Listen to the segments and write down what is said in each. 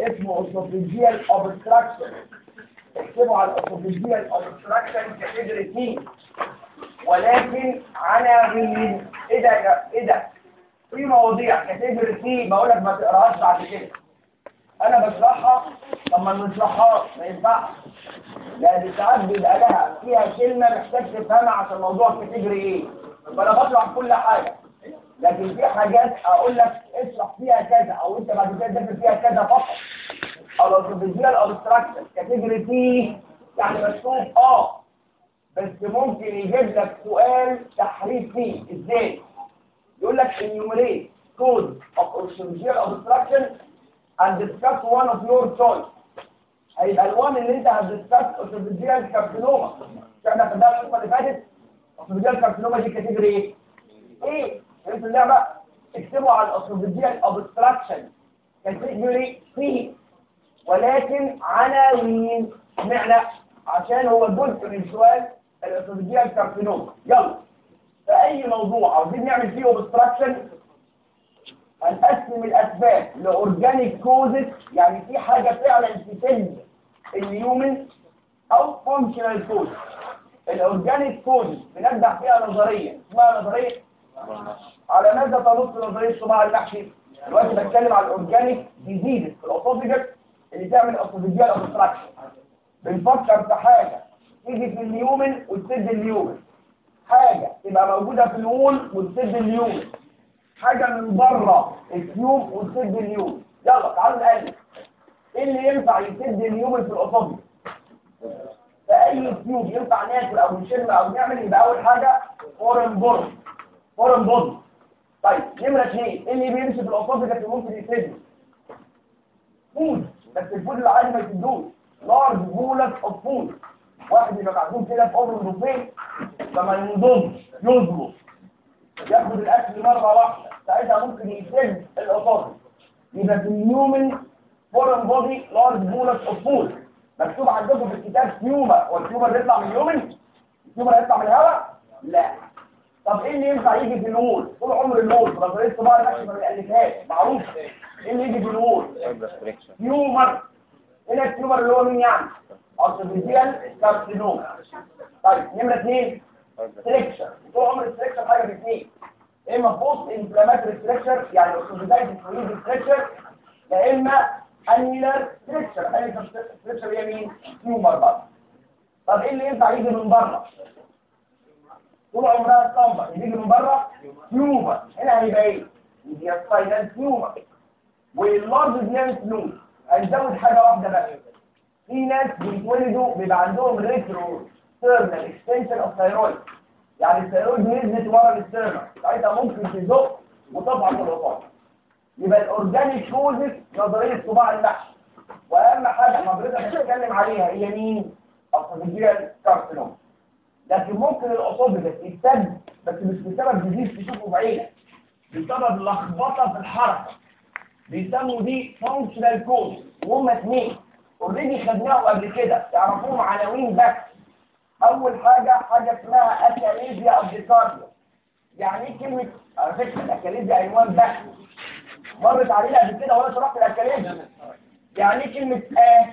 اسمه اوسوفيجيال اوبستراكشن اكتبوا على الاوسوفيجيال اوبستراكشن كاتيجوري تي ولكن عناوين ايه ده يا- ايه ده في مواضيع كاتيجوري تي بقول لك ما تقراهاش بعد كده انا بشرحها طب ما نشرحهاش ما ينفعش لان ساعات بيبقى لها فيها كلمه محتاج تفهمها عشان موضوع الكاتيجوري ايه فانا بشرح كل حاجه لكن في حاجات اقول لك اشرح فيها كذا او انت بعد كده تدخل فيها كذا فقط او لو في الابستراكشن كاتيجوري تي يعني مكتوب اه بس ممكن يجيب لك سؤال تحريف فيه ازاي يقول لك enumerate cause of orthological obstruction and discuss one of your choice هيبقى الوان اللي انت هتدسكس orthological carcinoma مش احنا خدناها الحصه اللي فاتت orthological carcinoma دي كاتيجوري ايه؟ ايه؟ فهمت اللعبه؟ اكتبوا على orthological obstruction كاتيجوري سي ولكن عناوين معنى عشان هو جزء من سؤال الاسوفيجيال كارسينوما يلا في اي موضوع عاوزين نعمل فيه اوبستراكشن هنقسم الاسباب لاورجانيك كوزز يعني في حاجه فعلا تسد الهيومن او فانكشنال كوز الاورجانيك كوز بنبدا فيها نظريه اسمها نظريه على ماذا تنص نظريه صباع المحشي دلوقتي بتكلم على الاورجانيك ديزيز في الاوتوفيجس اللي تعمل اوتوفيجيال اوبستراكشن بنفكر في حاجه تيجي في اليومن وتسد اليومن حاجه تبقى موجوده في الوول وتسد اليومن حاجه من بره التيوب وتسد اليومن يلا تعالوا نقلب ايه اللي ينفع يسد اليومن في الاوتوفيجس في اي تيوب ينفع ناكل او نشم او نعمل يبقى اول حاجه فورن بورد فورن بودي طيب نمرة اثنين ايه اللي بيمشي في الاسوفيجس ممكن يسد فود بس الفود العادي ما يسدوش لارج بولس اوف فود واحد يبقى معزوم كده في اوفر بوفيه فما ينضمش يظبط ياخد الاكل مره واحده ساعتها ممكن يسد الاسوفيجس يبقى في النيومن فورن بودي لارج بولس اوف فود مكتوب عندكم في الكتاب تيومر والتيومر بيطلع من اليومن التيومر هيطلع من الهواء لا طب ايه اللي ينفع يجي في النور طول عمر النور نظريه صباع المحشي ما بيألفهاش معروف ايه اللي يجي في النور تيومر هنا التيومر اللي هو مين يعني ارتفيشال كارسينوم طيب نمره اثنين ستريكشر طول عمر الستريكشر حاجه باثنين يا اما بوست انفلاماتوري ستريكشر يعني اوكسيدايز فلويد ستريكشر يا اما انيلر ستريكشر انيلر ستريكشر هي مين تيومر بقى طب ايه اللي ينفع يجي من بره طول عمرها اسطمبة يجي من بره تيومر هنا هيبقى ايه؟ يجي سباينال تيومر واللارج ديان فلوس هنزود حاجة واحدة بس في ناس بيتولدوا بيبقى عندهم ريترو ستيرنال اكستنشن اوف ثايرويد يعني الثايرويد نزلت ورا الستيرنال ساعتها ممكن تزق وتضعف الوسط يبقى الاورجانيك كوزز نظرية صباع المحشي واهم حاجة حضرتك هتتكلم عليها هي مين؟ الاسوفيجيال كارسينوم لكن ممكن الاسوفيجس يتسد بس مش بسبب ديزيز تشوفه بعينك بسبب لخبطه في الحركه بيسموا دي فانكشنال كوز وهم اثنين اوريدي خدناهم قبل كده تعرفوهم عناوين بس اول حاجه حاجه اسمها اكاليزيا اوف ديكارديا يعني ايه كلمه على فكره الاكاليزيا عنوان بس مرت علينا قبل كده وانا شرحت الاكاليزيا يعني ايه كلمه اه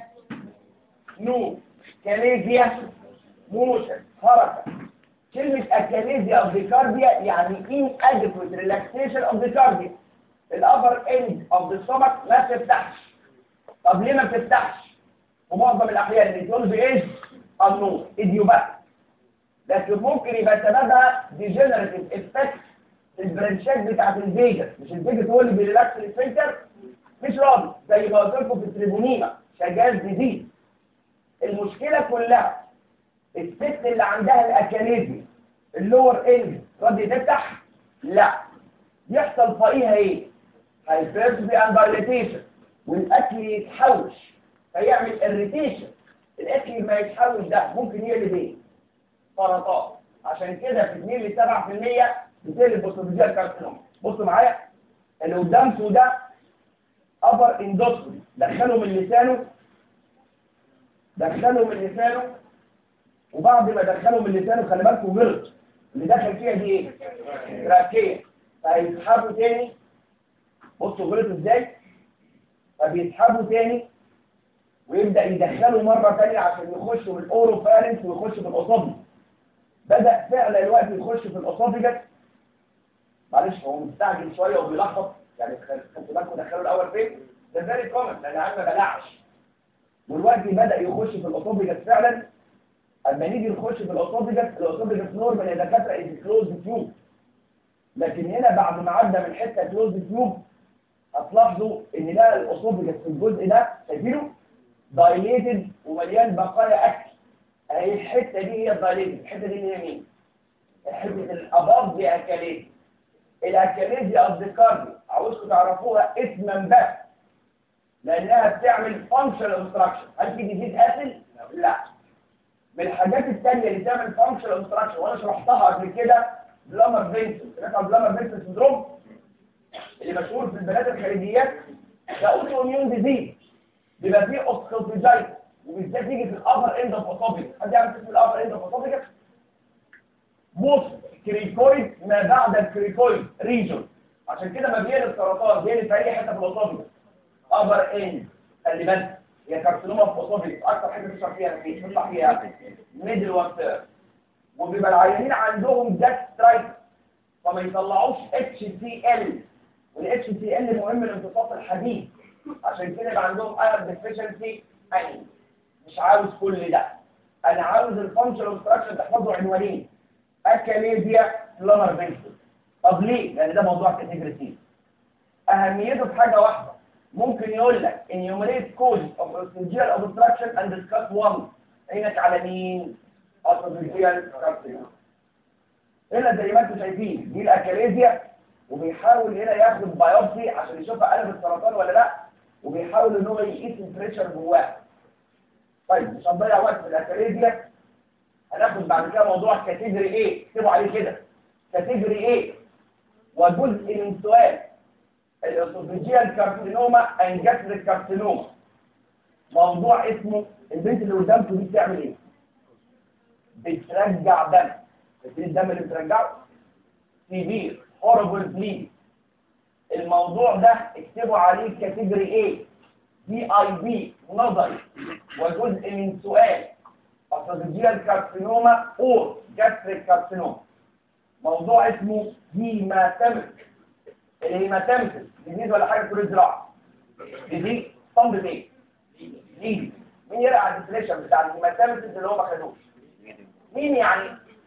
نو كاليزيا موشن حركة كلمة أكاليزيا أو ديكارديا يعني inadequate relaxation of the cardia الأبر end of the stomach ما بتفتحش طب ليه ما بتفتحش؟ ومعظم الأحيان اللي تقول بإيه؟ النور إديوبات لكن ممكن يبقى سببها degenerative effect البرانشات بتاعت الفيجر مش الفيجر هو اللي بيريلاكس السفنكتر مش راضي زي ما قلت لكم في التريبونيما شجاز جديد المشكلة كلها الست اللي عندها الاكاليزي اللور اند راضي تفتح لا يحصل فوقيها ايه هايبرتروفي اند دايليتيشن والاكل يتحوش فيعمل اريتيشن الاكل ما يتحوش ده ممكن يقلب ايه سرطان عشان كده في 2 ل 7% بتقلب بوستوفيجيال كارسينوما بصوا معايا اللي قدامكم ده ابر اندوسكوبي دخله من لسانه دخله من لسانه وبعد ما دخله من لسانه خلي بالكم غلط اللي دخل فيها دي ايه؟ تراكيه فهيسحبوا تاني بصوا غلط ازاي؟ فبيسحبوا تاني ويبدأ يدخلوا مرة تانية عشان يخشوا بالأوروفارنس ويخشوا بالأصابي بدأ فعلا الوقت يخش في الأصابيجس معلش هو مستعجل شوية وبيلخبط يعني خدتوا بالكم دخلوا الأول فين؟ ده فيري كومن لأن عم ما بلعش والوقت بدأ يخش في الأصابيجس فعلا اما نيجي نخش في الأصابيجس الأصابيجس نورمال يا دكاترة از كلوز تيوب لكن هنا بعد ما عدى من حتة كلوز تيوب هتلاحظوا ان لا الأصابيجس في الجزء ده شايفينه دايليتد ومليان بقايا اكل اهي الحته دي هي الدايليتد الحته دي هي مين حته الاباض دي اكاليز الاكاليز دي اصدقائي عاوزكم تعرفوها اسما بس لانها بتعمل فانكشنال اوبستراكشن هل في جديد قاتل لا من الحاجات الثانيه اللي تعمل فانكشنال اوبستراكشن وانا شرحتها قبل كده بلامر فينسون سمعت عن بلامر فينسون سندروم اللي مشهور في البلاد الخارجيات ده اوتو اميون ديزيز بيبقى فيه اوسكوبيجايت وبالذات يجي في الابر اند اوف اوتوبيك حد يعرف اسم الابر اند اوف اوتوبيك موست كريكويد ما بعد الكريكويد ريجون عشان كده ما بيقلب السرطان بيقلب في اي حته في الاوتوبيك ابر اند خلي بالك هي كارسينوما في اوتوبيك اكتر حاجه بتشرح فيها فيه بتطلع فيها ميدل وانتر وبيبقى العيانين عندهم جاسترايت فما يطلعوش اتش سي ال والاتش سي ال مهم لامتصاص الحديد عشان كده يبقى عندهم ايرون ديفيشنسي اين مش عاوز كل ده انا عاوز الفانكشن اوبستراكشن تحفظوا عنوانين اكاليزيا لامر فينسون طب ليه لان ده موضوع كاتيجوري سي اهميته في حاجه واحده ممكن يقول لك enumerate causes of esophageal obstruction and discuss one عينك على مين esophageal carcinoma هنا زي ما انتم شايفين دي الاكاليزيا وبيحاول هنا ياخد بايوبسي عشان يشوف قلب السرطان ولا لا وبيحاول ان هو يقيس البريشر جواه طيب مش هنضيع وقت في الاكاليزيا هناخد بعد كده موضوع كاتيجوري ايه اكتبوا عليه كده كاتيجوري ايه وجزء من سؤال الاسوفيجيال كارسينوما ان جاستريك كارسينوما موضوع اسمه البنت اللي قدامكم دي بتعمل ايه بترجع دم فاكرين الدم اللي بترجعه سيفير هوربل بليد الموضوع ده اكتبوا عليه كاتيجوري ايه دي اي بي نظري وجزء من سؤال اسوفيجيال كارسينوما اور جاستريك كارسينوما موضوع اسمه هيماتيمك الهيماتيمسس جديد ولا حاجه كل زراعه دي صمد ايه دي مين يرقع الديفليشن بتاع الهيماتيمسس اللي هو ما خدوش مين يعني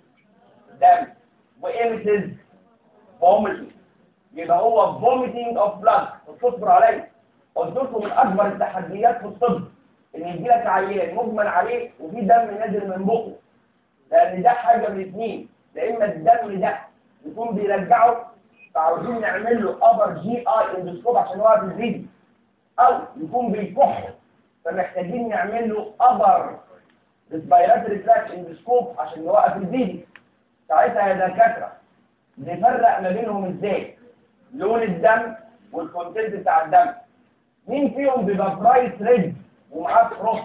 دم وامتز فوميتنج يبقى هو فوميتنج اوف بلاد تصبر عليا قلت لكم من اكبر التحديات في الطب ان يجي لك عيان مجمل عليه وفي دم نازل من بقه لان ده حاجه من اثنين يا اما الدم ده يكون بيرجعه فعاوزين نعمل له ابر جي اي اندوسكوب عشان هو في الفيديو او يكون بيكح فمحتاجين نعمل له ابر ريسبيراتوري تراك اندوسكوب عشان يوقف الفيديو ساعتها يا دكاتره نفرق ما بينهم ازاي لون الدم والكونتنت بتاع الدم مين فيهم بيبقى برايت ريد ومعاه فروست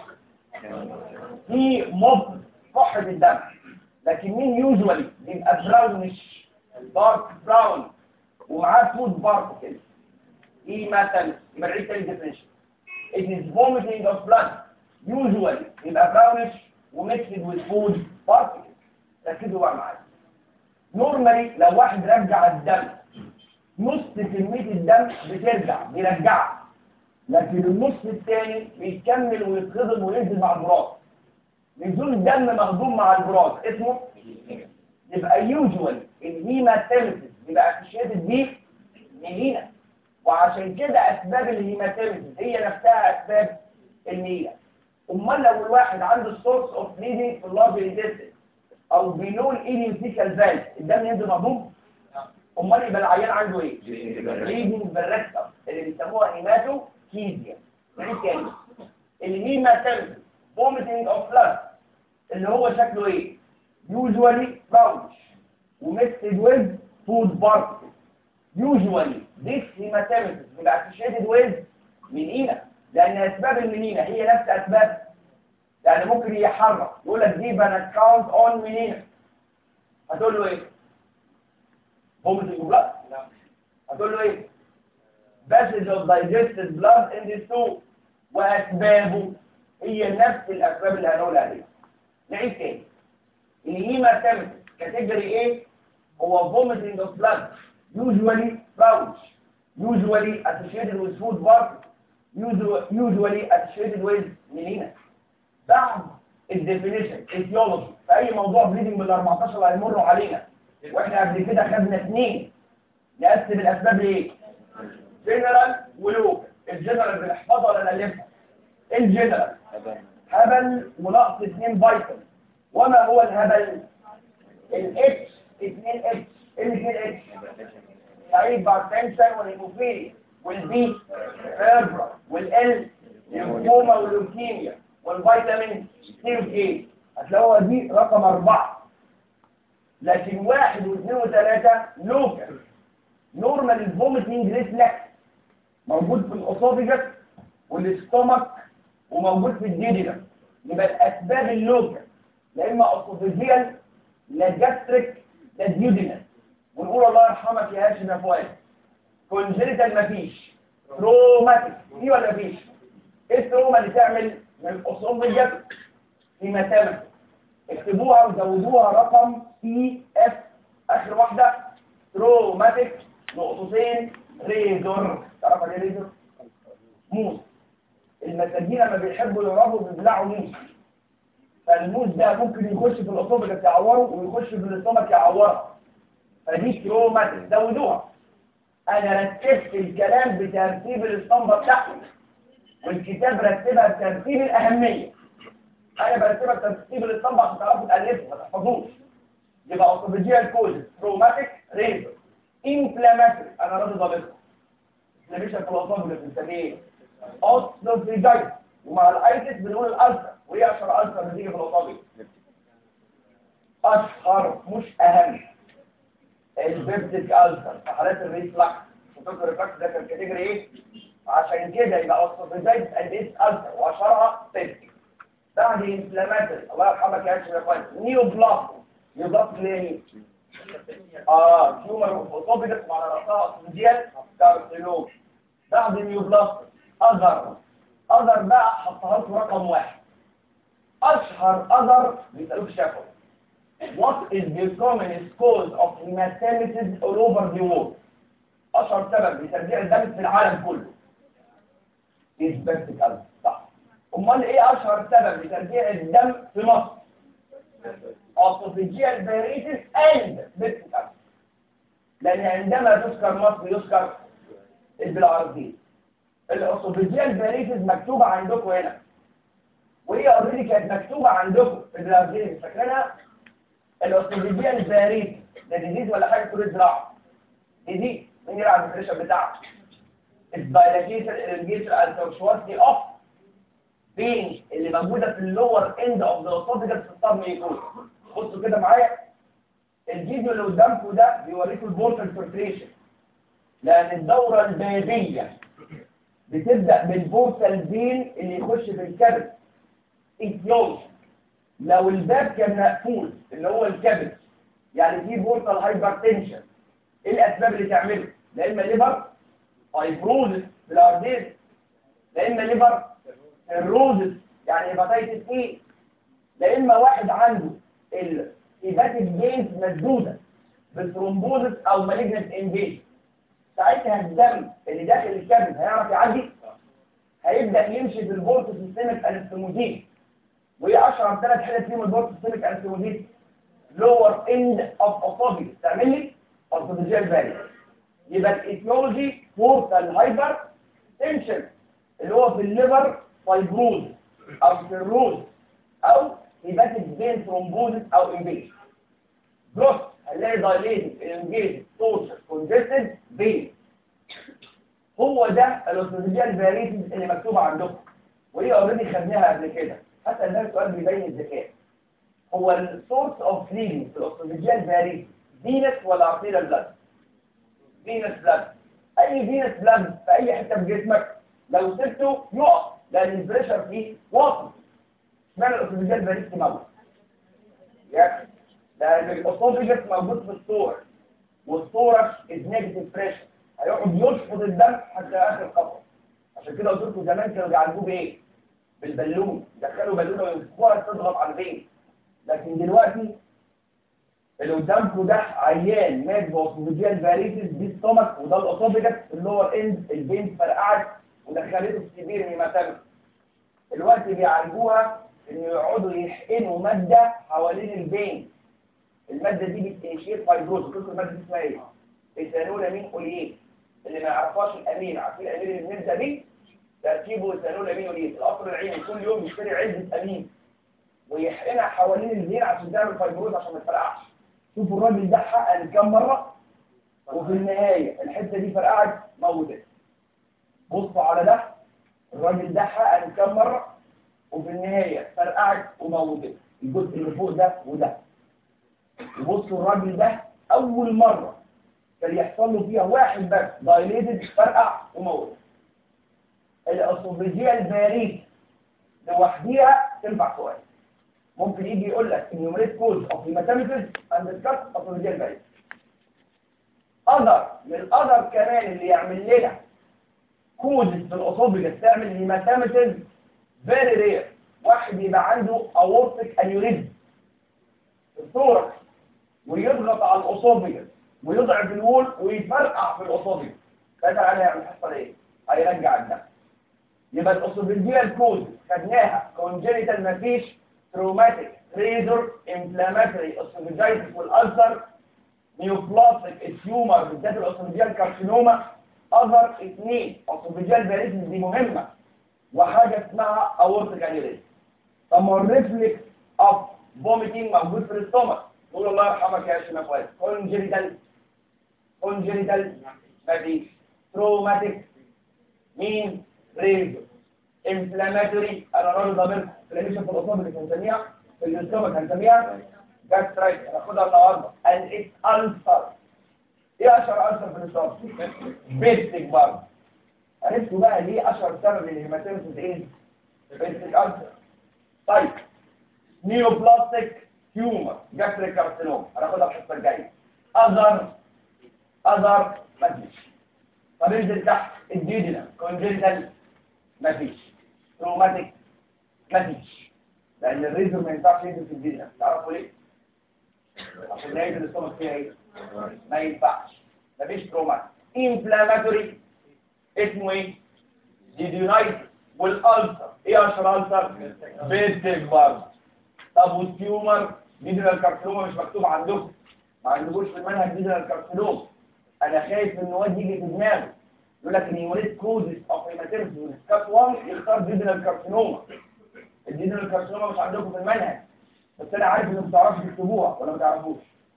في موب كحه الدم لكن مين يوجوالي بيبقى براونش دارك براون ومعاه فود بارتكلز دي مثلا يبقى العيد تاني ديفينيشن it is vomiting of blood usually يبقى brownish وميكسد with food particles ركزوا بقى معايا نورمالي لو واحد رجع الدم نص كمية الدم بترجع بيرجعها لكن النص الثاني بيكمل ويتخضم وينزل مع البراز نزول الدم مخدوم مع البراز اسمه يبقى يوجوال الهيماتيمسيس يبقى اسوشيتد بيه ميلينا وعشان كده اسباب الهيماتيمسيس هي نفسها اسباب الميلة امال لو الواحد عنده السورس اوف بليدنج في اللارج انتستين او بيلو الايديوتيكال فالف الدم ينزل مهضوم امال يبقى العيان عنده ايه بليدنج بالركتم اللي بيسموها هيماتو كيزيا يعني تاني الهيماتيمسيس vomiting of blood اللي هو شكله ايه usually brownish وميكسد with food particles usually this hematemesis بيبقى associated with منينة لأن أسباب المنينة هي نفس أسباب يعني ممكن يحرك يقول لك دي بان account on منينة هتقول له ايه؟ vomiting blood هتقول له ايه؟ passage of digested blood in the stool وأسبابه هي نفس الأسباب اللي هنقول عليها نعيد تاني الهيماتيمس كاتيجوري ايه هو vomiting of blood usually pouch usually associated with food particles usually, usually associated with melina بعد الديفينيشن etiology في اي موضوع بليدنج من ال 14 اللي هيمروا علينا واحنا قبل كده خدنا اثنين نقسم الاسباب لايه جنرال ولوكال الجنرال بنحفظها ولا نالفها الجنرال هبل ونقص اثنين فيتامين وما هو الهبل الاتش 2 اتش ال 2 اتش سعيد بارتنشن والهيموفيليا والبي فيربرا والال ليمفوما واللوكيميا والفيتامين سي وكي هتلاقوها دي رقم أربعة لكن واحد واثنين وثلاثة لوكال نورمال الفوميتنج ريفلكس موجود في الاسوفيجس والاستومك وموجود في الديدينا يبقى الاسباب اللوكال لا اما اسوفيجيال لا جاستريك لا ديودينال ونقول الله يرحمك يا هاشم يا فؤاد كونجنتال مفيش تروماتيك في ولا مفيش ايه التروما اللي تعمل من الاسوفيجس في متامة اكتبوها وزودوها رقم سي اف اخر واحده تروماتيك نقطتين ريزور تعرف ايه ريزور موس المساجين لما بيحبوا يقربوا بيبلعوا موس فالموس ده ممكن يخش في الاسوفجس يعوره ويخش في الاستومك يعوره فدي تروماتيك زودوها انا رتبت الكلام بترتيب الاسطمبه بتاعته والكتاب رتبها بترتيب الاهميه انا برتبها بترتيب الاسطمبه عشان تعرفوا تالفوا ما تحفظوش يبقى اسوفجيال كوز تروماتيك ريزور انفلاماتوري انا راضي ضابطها انفلاميشن في الاسوفجس بنسميه ايه؟ اوسلوفيجايتس ومع الايتس بنقول الالسر وايه اشهر السر بتيجي في الاسوفجس اشهر مش اهم البيبتيك السر في حالات الريفلكس وفكر الريفلكس ده كان كاتيجوري ايه عشان كده يبقى اوسلوفيجايتس اند اتس السر واشهرها بيبتيك بعد انفلاماتوري الله يرحمك يا شيخ اخوان نيو بلاست نيو بلاست ليه اه تيومر اوسوفيجس وعلى راسها اسفنجيال كارسينوم بعد النيو بلاست اذر اذر بقى حطها لكم رقم واحد اشهر اذر بيسالوك شافوا What is the commonest cause of hematemesis all over the world? اشهر سبب لترجيع الدم في العالم كله is vertical صح امال ايه اشهر سبب لترجيع الدم في مصر autophageal diuresis and vertical لان عندما تذكر مصر يذكر البلعرضين الاوسوفيجيال باريتس مكتوبة عندكم هنا وهي اوريدي كانت مكتوبة عندكم في البلعرضين فاكرينها الاوسوفيجيال باريتس ده ديزيز ولا حاجة كل زراعة ديزيز مين يلعب الديفريشن بتاعها الدايلاتيشن الانجيشن التوشواتي اوف بين اللي موجودة في اللور اند اوف ذا اوسوفيجيال في الطب يكون بصوا كده معايا الفيديو اللي قدامكم ده بيوريكم البورتال فلتريشن لان الدورة البابية بتبدأ بالبورتال فين اللي يخش في الكبد ايتيولوجي لو الباب كان مقفول اللي هو الكبد يعني في بورتال هايبرتنشن ايه الاسباب اللي تعمله لا اما ليفر فايبروزس في الارديز لا اما ليفر الروزس يعني هيباتيتس ايه لا اما واحد عنده الهيباتيك جينز مسدوده بالثرومبوزس او مالجنت انجيج ساعتها الدم اللي داخل الكبد هيعرف يعدي هيبدا يمشي في البورت سيستمك انستموزيس وايه اشهر ثلاث حالات فيهم البورت سيستمك انستموزيس لور اند اوف اوسوفيس تعمل لي اوسوفيجيال فالي يبقى الايتيولوجي بورتال هايبر تنشن اللي هو في الليفر فايبروز او سيروز او هيباتيك فين ثرومبوزس او انفيجن بلس هنلاقي دايليتد انجيج توشر كونجستد فين هو ده الاوسوفيجيال فاريتيز اللي مكتوبه عندكم وهي اوريدي خدناها قبل كده حتى ده السؤال بيبين الذكاء هو السورس اوف ليدنج في الاوسوفيجيال فاريتيز فينس ولا ارتيريال بلاد فينس بلاد اي فينس بلاد في اي حته في جسمك لو سبته يقف لان البريشر فيه واطي اشمعنى الاوسوفيجيال فاريتيز موجود يعني لان الاوسوفيجس موجود في الصورة والصورة is negative pressure هيقعد يشفط الدم حتى اخر قطره عشان كده قلت لكم زمان كانوا بيعالجوه بايه بالبالون دخلوا بالونه وينفخوها تضغط على الفين لكن دلوقتي اللي قدامكم ده عيان مات بوسوفيجيال فاريتس دي ستومك وده الاسوفيجس اللور اند الفين فرقعت ودخلته في سيفير هيماتيمس دلوقتي بيعالجوها انه يقعدوا يحقنوا ماده حوالين البين الماده دي بتنشيط فايبروز قلت الماده دي اسمها ايه؟ ايثانول امين اوليين اللي ما يعرفهاش الامين عارفين الامين اللي بنبدا بيه تركيبه ايثانول امين اوليين القصر العيني كل يوم يشتري علبه امين ويحقنها حوالين الفين عشان تعمل فايبروز عشان ما تفرقعش شوفوا الراجل ده حقن كام مره وفي النهايه الحته دي فرقعت موتت بصوا على ده الراجل ده حقن كام مره وفي النهايه فرقعت وموتت الجزء اللي فوق ده وده وبصوا الراجل ده اول مره كان يحصل له فيها واحد بس دايليتد فرقع وموت الاسوفيجيا الباريس لوحديها تنفع سؤال ممكن يجي يقول لك enumerate cause of hematemesis and discuss esophageal barrier اذر من الاذر كمان اللي يعمل لنا كوز في الاسوفيجس تعمل هيماتيمسيس فيري رير واحد يبقى عنده اورتيك انيوريزم الثوركس ويضغط على الاسوفيجس ويضعف الوول ويفرقع في الاسوفيجس ده تعالى يعمل حصل ايه هيرجع الدم يبقى الاسوفيجيال كوز خدناها كونجينيتال مفيش تروماتيك ريزور انفلاماتوري اسوفيجايتس والالسر نيوبلاستيك التيومر بالذات الاسوفيجيال كارسينوما اذر اثنين اسوفيجيال باريزم دي مهمه وحاجه اسمها اورتيك انيوريزم طب ما الريفلكس اوف فوميتنج موجود في الاستومك نقول الله يرحمك يا شيخ فؤاد كونجينيتال كونجينيتال مفيش تروماتيك مين ريزور انفلاماتوري انا راجل ضامنكم انفلاميشن في الاصابع اللي هنسميها في الاستومك هنسميها جاسترايت هناخدها النهارده and it's ulcer ايه اشهر ulcer في الاستومك بيستك برضه عرفتوا بقى ليه اشهر سبب للهيماتيمسيس ايه بيستك ulcer طيب نيوبلاستيك تيومر جاستريك كارسينوم هناخدها الحصه الجايه اذر اذر مفيش طب انزل تحت الديدنا كونجنتال مفيش تروماتيك مفيش لان الريزر ما ينفعش ينزل في الديدنا تعرفوا ليه عشان نهايه الاستومك فيها ايه ما ينفعش مفيش تروماتيك انفلاماتوري اسمه ايه ديديونايت والالسر ايه اشهر السر بيستك برضه طب والتيومر ديدينال كارسينوما مش مكتوب عندكم ما عندكوش في المنهج ديدينال كارسينوما انا خايف ان واد يجي في دماغه يقول لك ان يولد كوزس او هيماتيمس وديسكاس 1 يختار ديدينال كارسينوما الديدينال كارسينوما مش عندكم في المنهج بس انا عارف انكم بتعرفوا تكتبوها ولا ما تعرفوش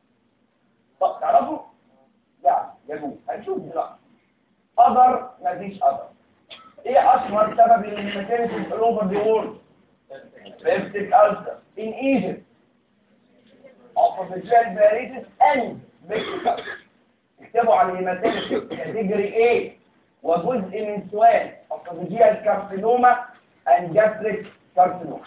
طب تعرفوا يعني يجوز هنشوف دلوقتي اذر مفيش اذر ايه اشهر سبب للهيماتيمس الاوفر دي وورد بيبتيك ألسر in Egypt esophageal varices and Mexico اكتبوا على الهيماتيمس كاتيجوري A وجزء من سؤال esophageal carcinoma and gastric carcinoma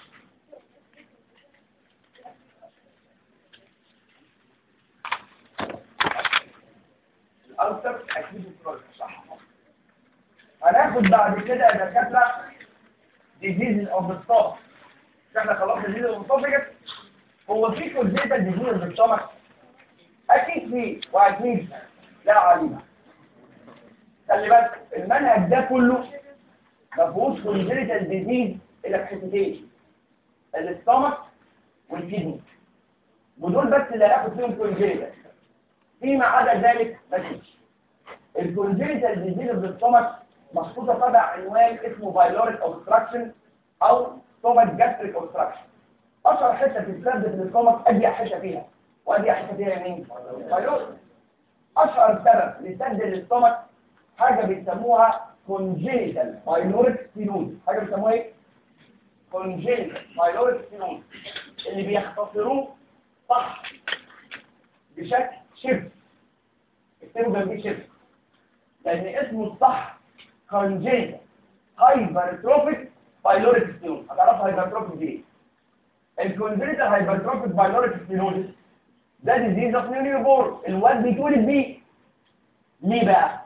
الألسر أكيد الفرق صح هناخد بعد كده يا دكاترة diseases of the stomach احنا خلصنا diseases of the stomach هو في كونجيتال diseases of the stomach اكيد في واكيد لا علينا خلي بالك المنهج ده كله ما فيهوش كونجيتال ديزيز الا في حتتين الاستومك والكدني ودول بس اللي هناخد فيهم كونجيتال فيما عدا ذلك مفيش الكونجيتال ديزيز اوف الاستومك محطوطه تبع عنوان اسمه بايلوريك اوبستراكشن او ستومك جاستريك اوبستراكشن اشهر حته في السد في الاستومك اضيق حته فيها واضيق حته فيها مين بايلوريك اشهر سبب لسد الاستومك حاجه بيسموها كونجيتال بايلوريك ستينوز حاجه بيسموها ايه كونجيتال بايلوريك ستينوز اللي بيختصروه صح بشكل شبه اكتبوا جنبيه شبه لان اسمه الصح كونجيتال هايبرتروفيك بايلوريك ستينوز هتعرفوا هايبرتروفيك دي ايه الكونجيتال هايبرتروفيك بايلوريك ستينوز ده ديزيز اوف نيو بورن الواد بيتولد بيه ليه بقى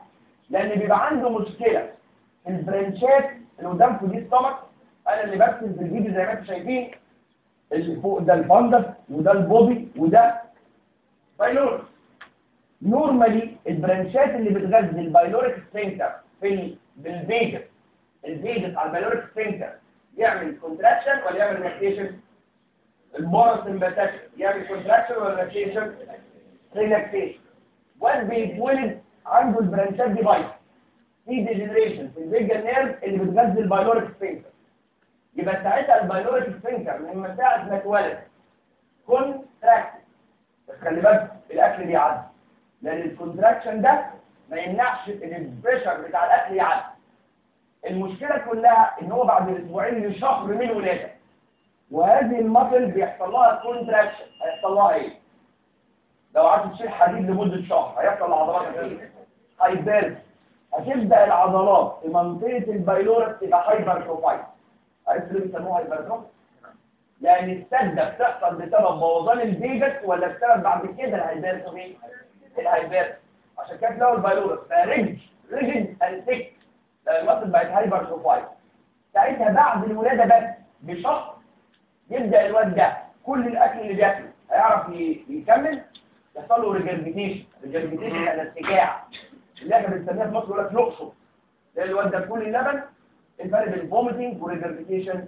لان بيبقى عنده مشكله في البرانشات اللي قدامكم دي السمك انا اللي برسم في الفيديو زي ما انتم شايفين اللي فوق ده الفندس وده البوبي وده بايلوريك نورمالي البرانشات اللي بتغذي البايلوريك سفنكتر في ال- بالفيجس الفيجس على البايلوريك سفنكتر يعمل كونتراكشن ولا يعمل ريلاكسيشن الباراسمباتيك يعمل كونتراكشن ولا ريلاكسيشن ريلاكسيشن واد بيتولد عنده البرانشات دي بايظه في ديجنريشن في الفيجن نيرف اللي بتغذي البايلوريك سفنكتر يبقى ساعتها البايلوريك سفنكتر من ساعه ما اتولد كونتراكت بس خلي بالك الاكل بيعدي لان الكونتراكشن ده ما يمنعش ان البريشر بتاع الاكل يعدي المشكله كلها ان هو بعد اسبوعين لشهر من الولاده وهذه المصل بيحصل لها كونتراكشن هيحصل لها ايه لو قعدت تشيل حديد لمده شهر هيحصل لعضلاتك ايه هايبرز هتبدا العضلات في منطقه البايلورس تبقى هايبر بروفايل عرفت ليه بيسموها هايبر بروفايل لان السده بتحصل بسبب بوظان الفيجاس ولا بسبب بعد كده الهايبرز ايه الهايبرز عشان كده تلاقوا البايلورس فريج ريجد اند ثيك لان المصل بقت هايبر بروفايل ساعتها بعد الولاده بس بشهر يبدا الواد ده كل الاكل اللي بياكله هيعرف ي- يكمل يحصل له ريجربيتيشن ريجربيتيشن يعني ارتجاع اللي احنا بنسميها في مصر يقول لك لقصه ده الواد ده كل اللبن الفرق بين الفوميتنج والريجربيتيشن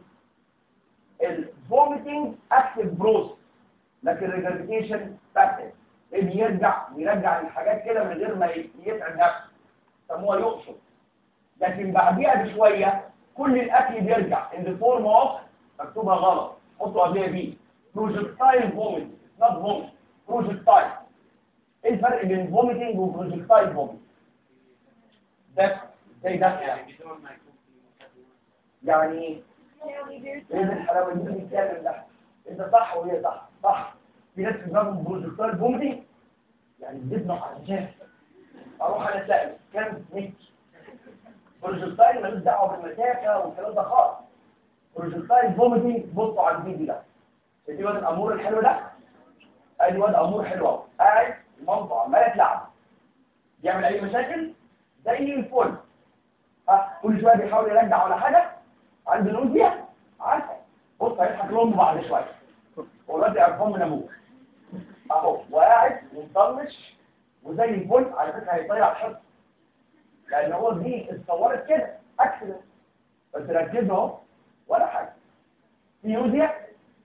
الفوميتنج اكتف بروس لكن الريجربيتيشن باسف بيرجع بيرجع الحاجات كده من غير ما ي- يتعب نفسه سموها يقصد لكن بعديها بشويه كل الاكل بيرجع in the form of مكتوبها غلط حطوا قبلها بي بروجكتايل فوميت نوت فوميت بروجكتايل ايه الفرق بين فوميتنج وبروجكتايل فوميت ده زي ده يعني يعني ايه ايه الحلاوه دي بنتكلم ده انت صح وهي صح صح في ناس في دماغهم بروجكتايل فوميتنج يعني الجبنه على الجاف اروح انا اسال كام متر بروجكتايل ملوش دعوه بالمسافه والكلام ده خالص بروجكتايل فوميتنج بصوا على الفيديو ده شايفين واد الامور الحلو ده ادي واد امور حلو اهو قاعد مامته عماله تلعب يعمل اي مشاكل زي الفل ها كل شويه بيحاول يرجع ولا حاجه عنده نوزيا عارفه بص هيضحك لامه بعد شويه والواد قرفان من ابوه اهو وقاعد ومطنش وزي الفل على فكره هيطير الحصه لان هو دي اتصورت كده اكسيدنت بس ركزوا اهو ولا حاجه في نوزيا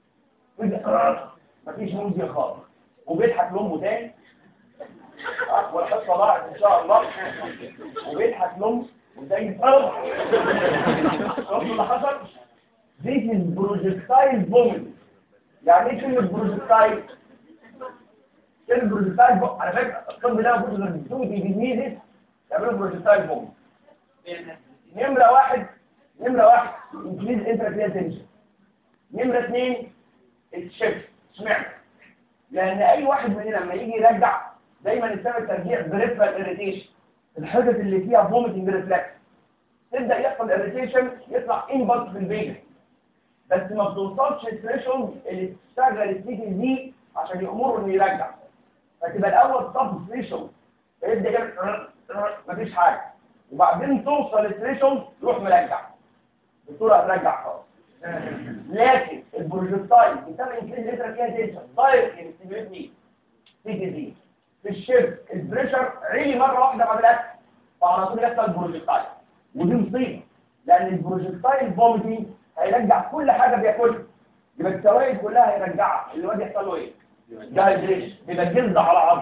مفيش نوزيا خالص وبيضحك لامه تاني آه، والحصه ضاعت ان شاء الله وبيضحك لامه وزي الفل شفتوا اللي حصل دي البروجكتايل بومن يعني ايه كلمه بروجكتايل كلمه بروجكتايل بومن على فكره الطب ده المفروض انه بيدوه بيجيزيز يعملوا بروجكتايل بومن نمره واحد نمره واحد انكريز انتراكريال تنشن نمره اثنين الشيفت اشمعنى لان اي واحد مننا لما يجي يرجع دايما السبب الترجيع بريفرال اريتيشن الحدث اللي فيها فوميتنج ريفلكس تبدا يحصل اريتيشن يطلع انبلس في الفيجن بس ما بتوصلش الثريشولد اللي تشتغل السيتي دي عشان يامره انه يرجع فتبقى الاول سب ثريشولد فيبدا يعمل مفيش حاجه وبعدين توصل الثريشولد يروح مرجع الدكتور هترجع خلاص لكن البروجكتايل بسبب انكريز لتر فيها تنشن دايركت انستيبيوتي سي تي دي في الشيب البريشر عالي مره واحده بعد الاكل فعلى طول يحصل بروجكتايل ودي مصيبه لان البروجكتايل فوميتنج هيرجع كل حاجه بياكلها يبقى السوائل كلها هيرجعها الواد يحصل له ايه؟ دايجريشن يبقى جلد على عظم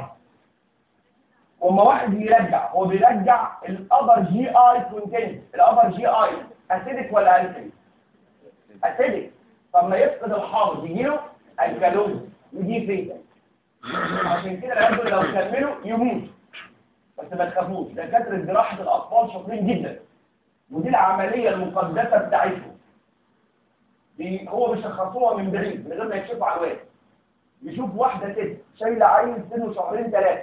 وما واحد يرجع هو بيرجع الابر جي اي كونتنت الابر جي اي اسيدك ولا الكلي اسيدك طب ما يفقد الحافظ يجيله الكالوز ودي فيتا عشان كده العيال دول لو كملوا يموت بس ما تخافوش دكاتره جراحه الاطفال شاطرين جدا ودي العمليه المقدسه بتاعتهم دي هو بيشخصوها من بعيد من غير ما يكشفوا على الواد يشوف واحده ست شايله عيل سنه شهرين ثلاثه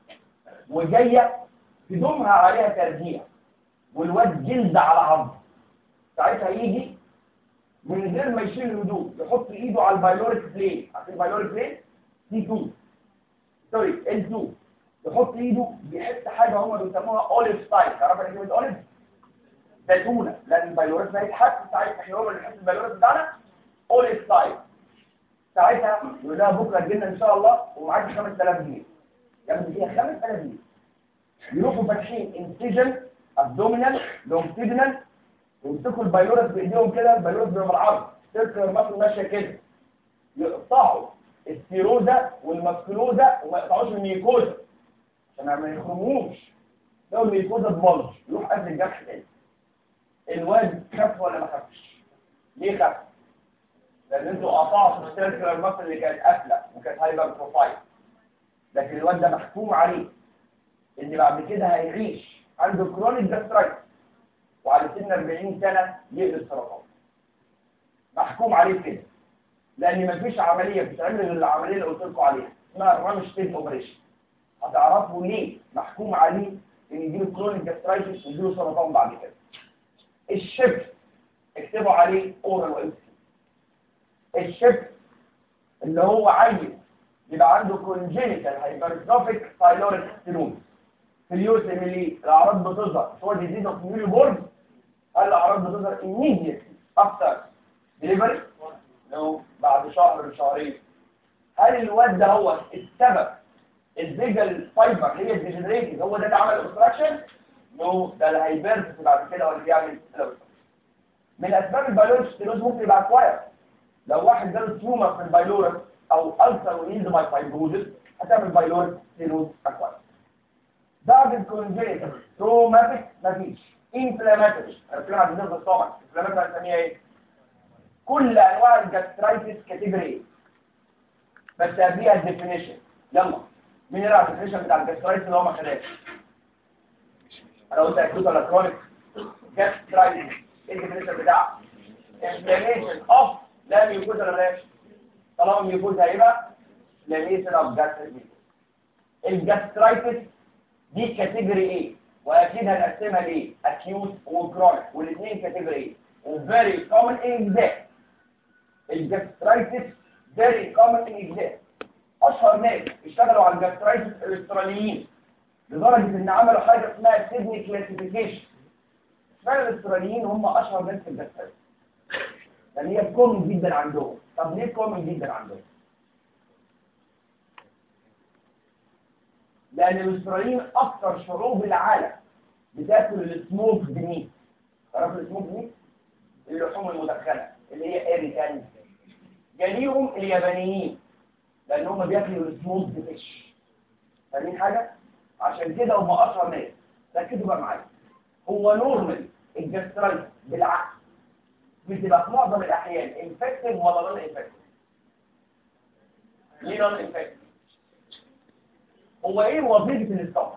وجايه هدومها عليها ترجيع والواد جلد على عظم ساعتها يجي من غير ما يشيل الهدوم يحط ايده على البايلوريك بلين عارفين البايلوريك بلين سي 2 سوري ال 2 يحط ايده بيحس حاجه هم بيسموها اوليف ستايل تعرف يعني كلمه اوليف زيتونه لان البيلوريثم هيتحس ساعتها احنا اللي بنحس البيلوريثم بتاعنا اوليف ستايل ساعتها يقول لها بكره تجينا ان شاء الله ومعاك 5000 جنيه يعمل فيها 5000 جنيه يروحوا فاتحين انسجن ابدومينال لونجتيدنال ويمسكوا البيلورس بايديهم كده البيلورس بيبقى بالعرض تذكر مصر ماشيه كده يقطعوا السيروزا والمسكلوزا وما يقطعوش الميكوزا عشان ما يخرموش لو الميكوزا تبلج يروح قبل الجرح تاني الواد خف ولا ما خفش ليه خف؟ لان انتوا قطعتوا السيركلر مصر اللي كانت قافله وكانت هايبر بروفايل لكن الواد ده محكوم عليه ان بعد كده هيعيش عنده كرونيك جاسترايتس وعلى سن 40 سنه يقلب سرطان محكوم عليه كده لان مفيش عمليه بتتعمل غير العمليه اللي قلت لكم عليها اسمها رامشتين اوبريشن هتعرفوا ليه محكوم عليه ان يجيله كرونيك جاسترايتس ويجيله سرطان بعد كده الشفت اكتبوا عليه اورال وانسي الشفت اللي هو عيل يبقى عنده كونجينيتال هايبرتروفيك بايلوريك ستينوز في اليوسم اللي الاعراض بتظهر سواء ديزيز اوف نيولي بورن هل الاعراض بتظهر immediately after delivery لو بعد شهر لشهرين هل الواد ده هو السبب الفيجل فايبر هي الديجنريتد هو ده اللي عمل اوبستراكشن نو ده اللي هيبرز بعد كده هو اللي بيعمل من اسباب البايلوريك ستينوز ممكن يبقى اكواير لو واحد جاله تيومر في البايلوريك او ألسر وليز باي فايبروزس هتعمل بايلوريك ستينوز اكواير بعد الكونجينيتال تروماتيك مفيش انفلاماتوري انا بتكلم عن النيرف ستومك انفلاماتوري هنسميها ايه كل انواع الجاسترايتس كاتيجوري بس قبليها الديفينيشن يلا مين يقرا الديفينيشن بتاع الجاسترايتس اللي هو ما خدهاش انا قلت اكيوت ولا كرونيك جاسترايتس ايه الديفينيشن بتاعها انفلاميشن اوف لا ميوكوز ولا بلاش طالما ميوكوز هيبقى انفلاميشن اوف جاسترايتس الجاسترايتس دي كاتيجوري ايه واكيد هنقسمها ليه اكيوت وكرونيك والاثنين كاتيجوري ايه وفيري كومن ان اكزاكت الجاسترايتس فيري كومن ان اكزاكت اشهر ناس اشتغلوا على الجاسترايتس الاستراليين لدرجه ان عملوا حاجه اسمها سيدني كلاسيفيكيشن اشمعنى الاستراليين هم اشهر ناس في الجاسترايتس لان هي كومن جدا عندهم طب ليه كومن جدا عندهم لأن الإسرائيليين أكثر شعوب العالم بتاكل السموك بميت تعرفوا السموك بميت؟ اللحوم المدخنة اللي هي إيريكان جاليهم اليابانيين لأن هم بياكلوا السموك بفيش فاهمين حاجة؟ عشان كده هم أشهر ناس ركزوا بقى معايا هو نورمال الجسترايت بالعكس بتبقى في معظم الأحيان انفكتيف ولا نون انفكتيف؟ ليه نون انفكتيف؟ هو ايه وظيفة الاستمر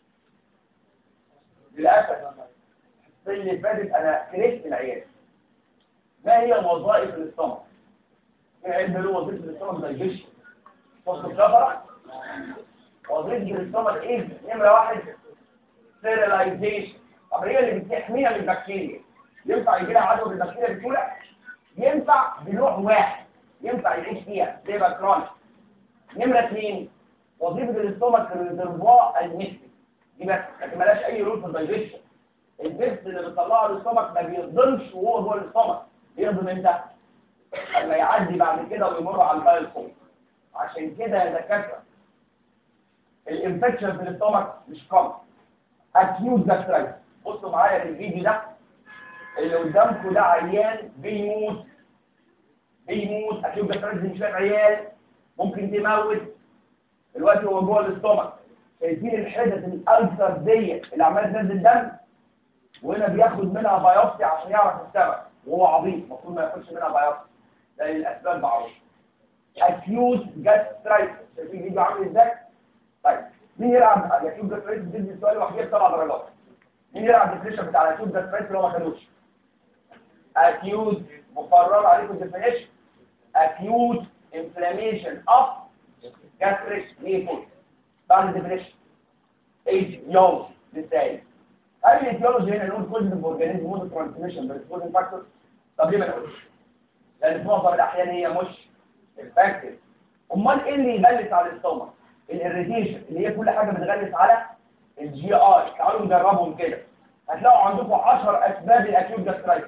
للأسف السنة اللي فاتت انا كرهت العيال ما هي وظائف الاستمر في علم له وظيفة الاستمر ما يجيش فصل الكفرة وظيفة الاستمر ايه نمرة واحد ستيرلايزيشن طب هي اللي بتحميها من البكتيريا ينفع يجي لها عدوى بالبكتيريا بسهولة ينفع بنوع واحد ينفع يعيش فيها زي بكرونيك نمرة اثنين وظيفة الاستومك الريزرفوار المسك دي بس لكن مالهاش اي رول في الدايجيشن البيبس اللي بيطلعه الاستومك ما بيهضمش وهو جوه الاستومك بيهضم امتى؟ لما يعدي بعد كده ويمر على البايل فوق عشان كده يا دكاتره الانفكشن في الاستومك مش كومن اكيوت جاسترايتس بصوا معايا في الفيديو ده اللي قدامكم ده عيان بيموت بيموت اكيوت جاسترايتس دي مش فاهم عيال ممكن تموت دلوقتي هو جوه الاستومك شايفين الحدث الالسر دي اللي عماله تنزل دم وهنا بياخد منها بايوبسي عشان يعرف السبب وهو عبيط المفروض ما ياخدش منها بايوبسي لان الاسباب معروفه اكيوت جاسترايتس شايفين الفيديو عامل ازاي طيب مين يلعب اكيوت جاسترايتس دي السؤال الوحيد بسبع درجات مين يلعب الديفينيشن بتاع الاكيوت جاسترايتس اللي هو ما خدوش اكيوت مقرر عليكم الديفينيشن اكيوت انفلاميشن اوف gastric mucus بعد الديفينيشن ايديولوجي للسائل هل الايديولوجي هنا نقول كوزن اورجانيزم مود ترانسميشن بالكوزن فاكتور طب ليه ما نقولش لان في معظم الاحيان هي مش افكتيف امال ايه اللي يغلس على الاستومك الاريتيشن اللي هي كل حاجه بتغلس على الجي اي تعالوا نجربهم كده هتلاقوا عندكم 10 اسباب الاكيوت جاسترايتس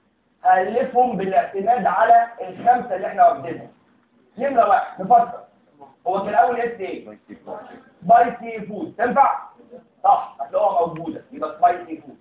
هالفهم بالاعتماد على الخمسه اللي احنا واخدينها نمره واحد نفكر هو كان الاول اس ايه سبايسي فود تنفع صح هتلاقوها موجوده يبقى سبايسي فود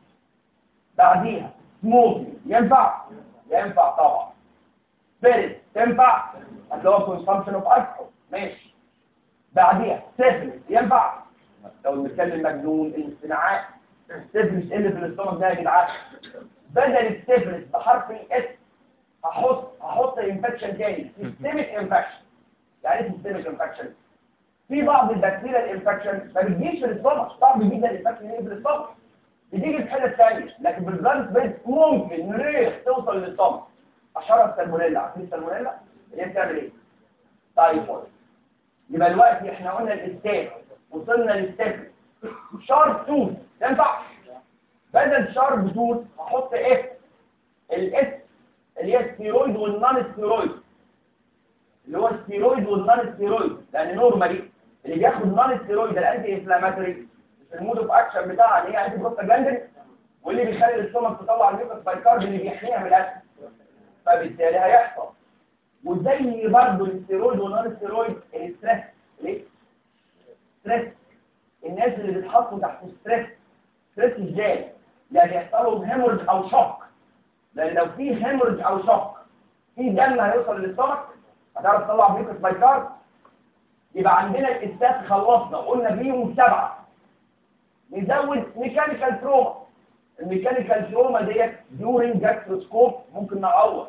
بعديها سموكي ينفع ينفع طبعا بيرد تنفع هتلاقوها كونسامشن اوف الكحول ماشي بعديها سيفلس ينفع لو بنتكلم مجنون الاستناعات سيفلس اللي في الاستومك ده يا جدعان بدل السيفلس بحرف الاس هحط هحط انفكشن تاني سيستميك انفكشن يعني ايه سيستميك انفكشن في بعض البكتيريا الانفكشن ما بتجيش في الاستومك صعب جدا الانفكشن يجي في الاستومك بتيجي في حته ثانيه لكن بالبلانت بيد ممكن ريح توصل للاستومك اشهرها السالمونيلا عارفين السالمونيلا اللي هي بتعمل ايه؟ تايفويد يبقى دلوقتي احنا قلنا الاستاف وصلنا للستاف شارب توث ينفع بدل شارب توث هحط اف الاس اللي هي الستيرويد والنون ستيرويد اللي هو الستيرويد والنون ستيرويد لان نورمالي اللي بياخد نون ستيرويد الانتي انفلاماتوري المود اوف اكشن بتاعها اللي هي انتي بروستاجلاندين واللي بيخلي الاستومك تطلع الميوكس بايكارب اللي بيحميها من الاسيد فبالتالي هيحصل وزي برضه الستيرويد والنون ستيرويد الاستريس ليه؟ ستريس الناس اللي بيتحطوا تحت ستريس ستريس ازاي؟ يعني يحصل لهم هيمورج او شوك لان لو في هيمورج او شوك في دم هيوصل للسtomach هتعرف تطلع ميوكس بايكارب يبقى عندنا الاستاذ خلصنا قلنا بيهم سبعه نزود ميكانيكال تروما الميكانيكال تروما ديت ديورنج جاستروسكوب ممكن نعوض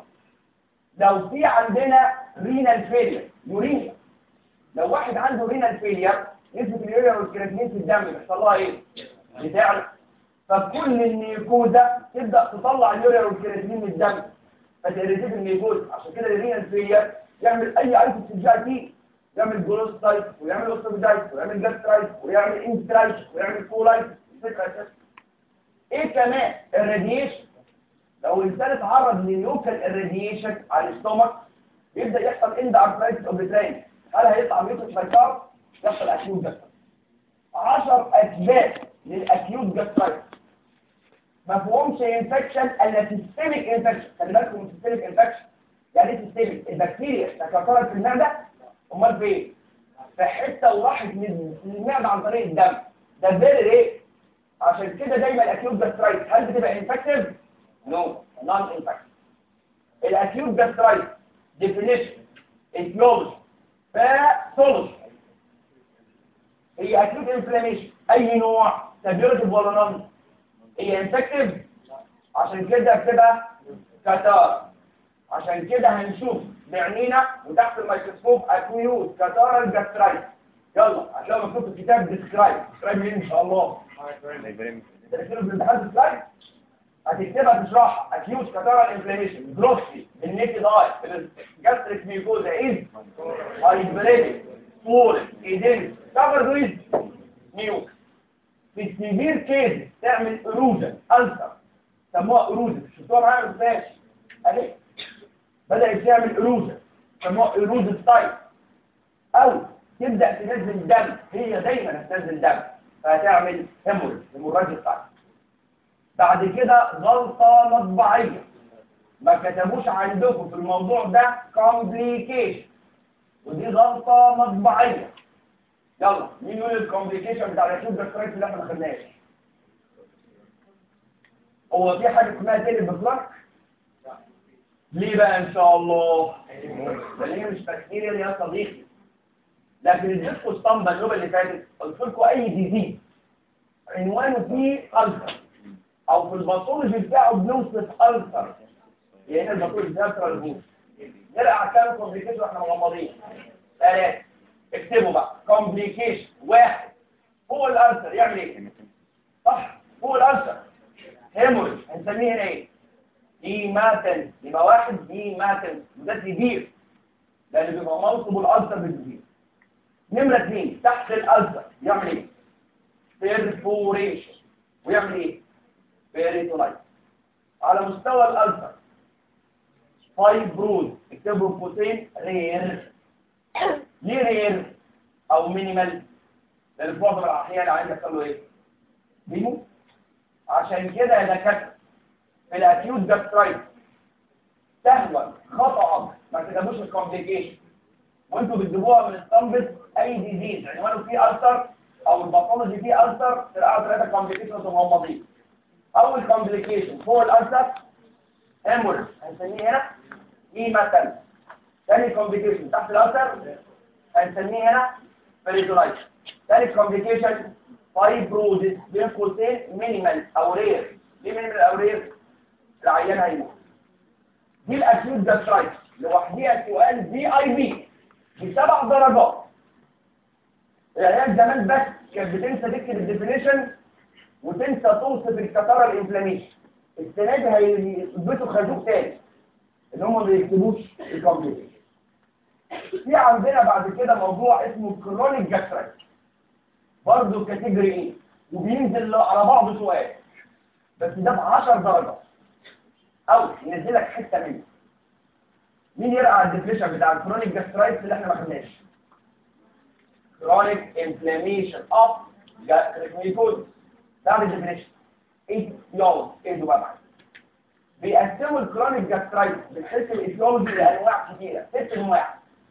لو في عندنا رينال فيلير يورينيا لو واحد عنده رينال فيلير نسبة اليوريا والكرياتينين في الدم بيحصل لها ايه؟ بتعلى فكل النيكوزا تبدأ تطلع اليوريا والكرياتينين من الدم فتريتيف النيكوزا عشان كده الرينال فيلير يعمل اي ايتم في الجي تي يعمل جلوستايت ويعمل اوستوبيدايت ويعمل جاسترايت ويعمل انترايت ويعمل كولايت الفكرة اساسا ايه كمان الراديشن لو الانسان اتعرض للوكال الراديشن على الاستومك يبدا يحصل اند ارثرايتس اوف ذا هل هيطلع ميوكس بايكار يحصل اكيوت جاسترايتس 10 اسباب للاكيوت جاسترايتس ما فيهمش انفكشن الا سيستميك انفكشن خلي بالكم من سيستميك انفكشن يعني ايه سيستميك البكتيريا تكاثرت في المعده امال فين في حته وراحت من المعده عن طريق الدم ده فيري ايه عشان كده دايما الاكيوت جاسترايتس هل بتبقى انفكتيف نو نون انفكتيف الاكيوت جاسترايتس ديفينيشن اتيولوجي باثولوجي هي اكيوت انفلاميشن اي نوع سبيورتيف ولا نون هي انفكتيف عشان كده بتبقى كاتار عشان كده هنشوف بعينينا وتحت الميكروسكوب اكيوت كاتار الجاسترايتس يلا هتلاقوا مكتوب في الكتاب ديسكرايب ديسكرايب مين ان شاء الله انت بتكتبه في الامتحان ديسكرايب هتكتبها تشرحها اكيوت كاتارال انفلاميشن جروسلي بالنيكد اي الجاستريك ميوكوزا از هايبريدك فول ايدنس كفر ويز ميوك في السيفير كيز تعمل اروجن ألسر سموها اروجن شفتوها معايا ما شفتهاش اهي بدأت تعمل اروجن سموها اروجن تايب او تبدأ تنزل دم هي دايما هتنزل دم فهتعمل هيموريج هيموراجيك تايب بعد كده غلطة مطبعية ما كتبوش عندكم في الموضوع ده complication ودي غلطة مطبعية يلا مين يقول الكومبليكيشن بتاع الرسول بالكريت اللي احنا ما خدناش هو في حاجة اسمها تيلي بفلك ليه بقى ان شاء الله ده ليه مش بكتيريا يا صديقي لكن اديتكم اسطمبة النوبة اللي فاتت قلت لكم اي ديزيز عنوانه فيه ألسر او في الباثولوجي بتاعه بنوصف ألسر يعني الباثولوجي بتاعه ألسر الهوم نرجع كام كومبليكيشن واحنا مغمضين ثلاثة اكتبوا بقى كومبليكيشن واحد فوق الألسر يعمل ايه؟ صح فوق الألسر هيموريج هنسميه هنا ايه؟ هيماتن يبقى واحد هيماتن ده كبير لان بيبقى منصب الألسر بالكبير نمرة اثنين تحت الألسر يعمل ايه؟ بيرفوريشن ويعمل ايه؟ بيريتونايت على مستوى الألسر فايبروز اكتبوا قوسين رير ليه رير؟ او مينيمال لان في معظم الاحيان عايز يحصل له ايه بيموت عشان كده يا دكاتره في الاكيوت جاسترايتس سهوا خطا ما تكتبوش الكومبليكيشن وانتوا بتجيبوها من الصنبت اي ديزيز عنوانه فيه ألسر او الباثولوجي فيه ألسر تلاقوا ثلاثه كومبليكيشنز مغمضين اول كومبليكيشن فوق الألسر هيموريج هنسميه هنا ايه مثلا ثاني كومبليكيشن تحت الألسر هنسميه هنا بريزولايتس ثالث كومبليكيشن فايبروزيس بين قوسين مينيمال او رير ليه مينيمال او رير العيان هيموت دي الاكيوت جاسترايتس لوحديها سؤال في اي بي بسبع درجات العيال زمان بس كانت بتنسى تكتب الديفينيشن وتنسى توصف الكتارة الانفلاميشن السنه دي هيثبتوا خازوق تاني ان هم ما بيكتبوش الكومبليكيشن في عندنا بعد كده موضوع اسمه كرونيك جاسترايتس برضه كاتيجوري ايه وبينزل على بعضه سؤال بس ده ب 10 درجات او ينزل لك حته منه مين يرقع الديفينيشن بتاع الكرونيك جاسترايتس اللي احنا ما خدناش chronic inflammation of gastric mucosa ده الديفينيشن ايه يوم ايه ده بقى بيقسموا الكرونيك جاسترايتس بنحس الايتيولوجي لانواع كتيره ست انواع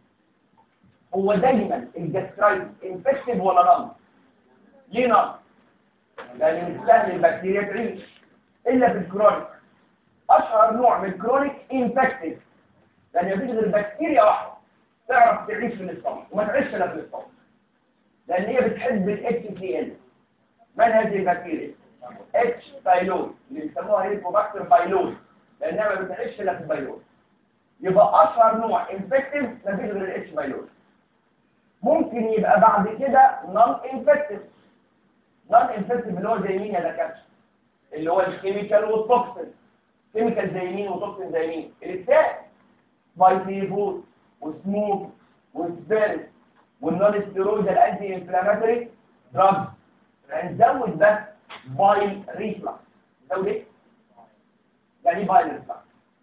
هو دايما الجاسترايتس انفكتيف ولا نون ليه نون لان مش سهل البكتيريا تعيش الا في الكرونيك اشهر نوع من الكرونيك انفكتيف لان مفيش غير بكتيريا واحده تعرف تعيش في الاستومك وما تعيش الا في الاستومك لان هي بتحب الاتش سي ال من هذه البكتيريا اتش بايلون اللي بيسموها هيليكوباكتر بايلون لانها ما بتعيش الا في البايلون يبقى اشهر نوع انفكتيف مفيش غير الاتش بايلون ممكن يبقى بعد كده نون انفكتيف نون انفكتيف اللي هو زي مين يا دكاتره اللي هو الكيميكال والتوكسين كيميكال زي مين وتوكسين زي مين الثاني فايتيفول وسموك وسبيرت والنون ستيرويد الانتي انفلاماتوري دراج هنزود بس بايل ريفلكس نزود ايه؟ يعني ايه بايل ريفلكس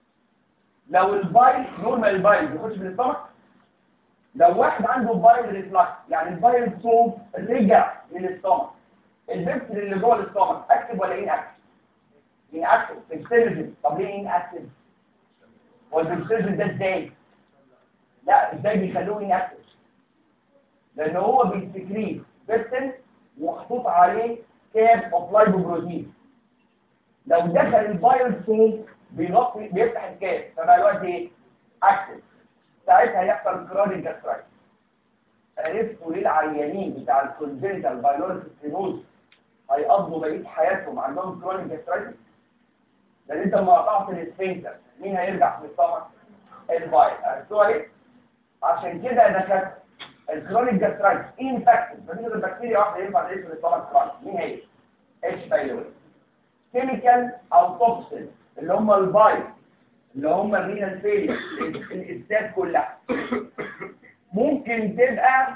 لو البايل نورمال البايل بيخش في الاستمك لو واحد عنده بايل ريفلكس يعني البايل صوب رجع للاستمك البيبسل اللي جوه الاستمك اكتف ولا ان اكتف؟ ان اكتف بيبسلجن طب ليه ان اكتف؟ هو البيبسلجن ده ازاي؟ لا ازاي بيخلوه ان اكتف؟ لان هو بيسكريت بيبسل ومحطوط عليه كاب اوف لايبوبروتين لو دخل البايل صوب بيغطي بيفتح الكاب فبقى الوقت ايه؟ اكتف ساعتها يحصل كرونيك جاسترايتس عرفتوا ليه العيانين بتاع الكونجنتال بايلوريك ستينوز هيقضوا بقيه حياتهم عندهم كرونيك جاسترايتس لان انت لما قطعت السفنكتر مين هيرجع في السtomach البايل عرفتوها ليه عشان كده ده كانت الكرونيك جاسترايتس انفكتد مفيش غير بكتيريا واحده ينفع تعيش في السtomach كرونيك مين هي اتش بايلوري كيميكال او توكسين اللي هم البايل اللي هم الرينال فيلير الاستاد كلها ممكن تبقى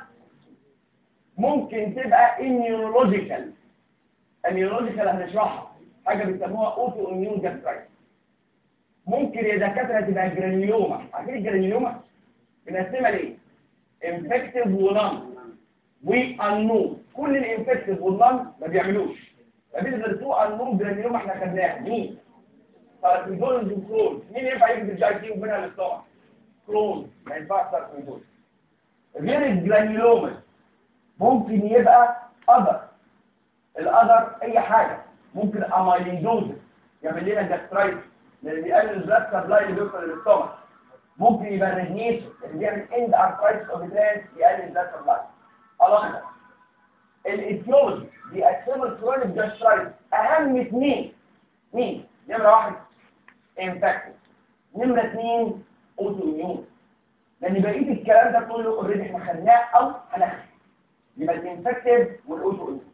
ممكن تبقى immunological immunological هنشرحها حاجه بيسموها اوتو اميون جاسترايتس ممكن يا دكاتره تبقى جرانيوما عارفين الجرانيوما بنقسمها ليه انفكتيف ونون وانون كل الانفكتيف والنون ما بيعملوش مفيش غير تو انون جرانيوما احنا خدناها مين ساركويدوز وكرون مين ينفع يجي الجي تي وبينها الاستومك كرون ما ينفعش ساركويدوز غير الجرانيولوما ممكن يبقى اذر الاذر اي حاجه ممكن امايليدوز يعمل لنا جاسترايتس لان بيقلل البلاد سبلاي اللي بيوصل للاستومك ممكن يبقى ريدنيشن اللي بيعمل اند ارثرايتس اوف ترانس يقلل البلاد سبلاي الاخضر الايتيولوجي بيقسموا الكرونيك جاسترايتس اهم اثنين مين نمرة واحد انفكتد نمرة اثنين اوتو اميون لان بقية الكلام ده كله اوريدي احنا خدناه او هناخده يبقى الانفكتد والاوتو اميون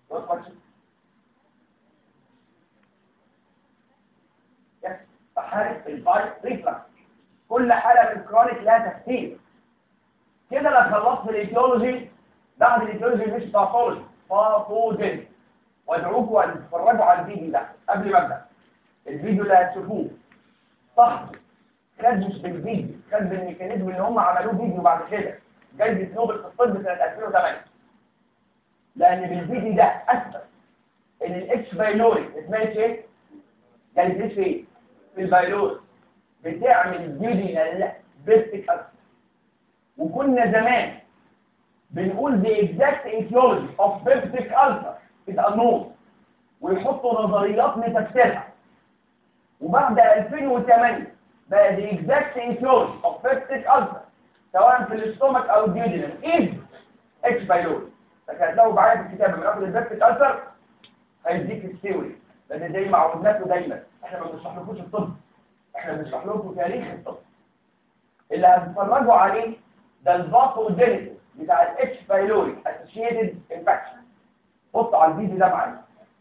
حالة البايت ريفلكس كل حالة من الكرونيك لها تفسير كده انا خلصت الايتيولوجي بعد الايتيولوجي مش باثولوجي باثوجين وادعوكم ان تتفرجوا على الفيديو ده قبل ما ابدا الفيديو اللي هتشوفوه صح خد مش بالفيديو خد بالميكانيزم اللي هم عملوه فيديو بعد كده جايزة نوبل في الطب سنة 2008 لأن بالفي دي ده أثبت إن الإتش بايلوري اسمها إتش إيه؟ جايزة إتش إيه؟ في البايلوري بتعمل بيودينال بيستيك ألسر وكنا زمان بنقول the exact etiology of peptic ulcer is unknown ويحطوا نظريات لتفسيرها وبعد 2008 بقى the exact etiology of peptic ulcer سواء في الاستومك او الديودينم is اتش بايلوري لكن هتلاقوا معايا في الكتاب من اخد البيبتيك ألسر هيديك الثيوري لان زي ما عودناكم دايما احنا ما بنشرحلكوش الطب احنا بنشرح لكم تاريخ الطب اللي هتتفرجوا عليه ده الباثوجينيسيس بتاع الاتش بايلوري اسوشيتد انفكشن بصوا على الفيديو ده معايا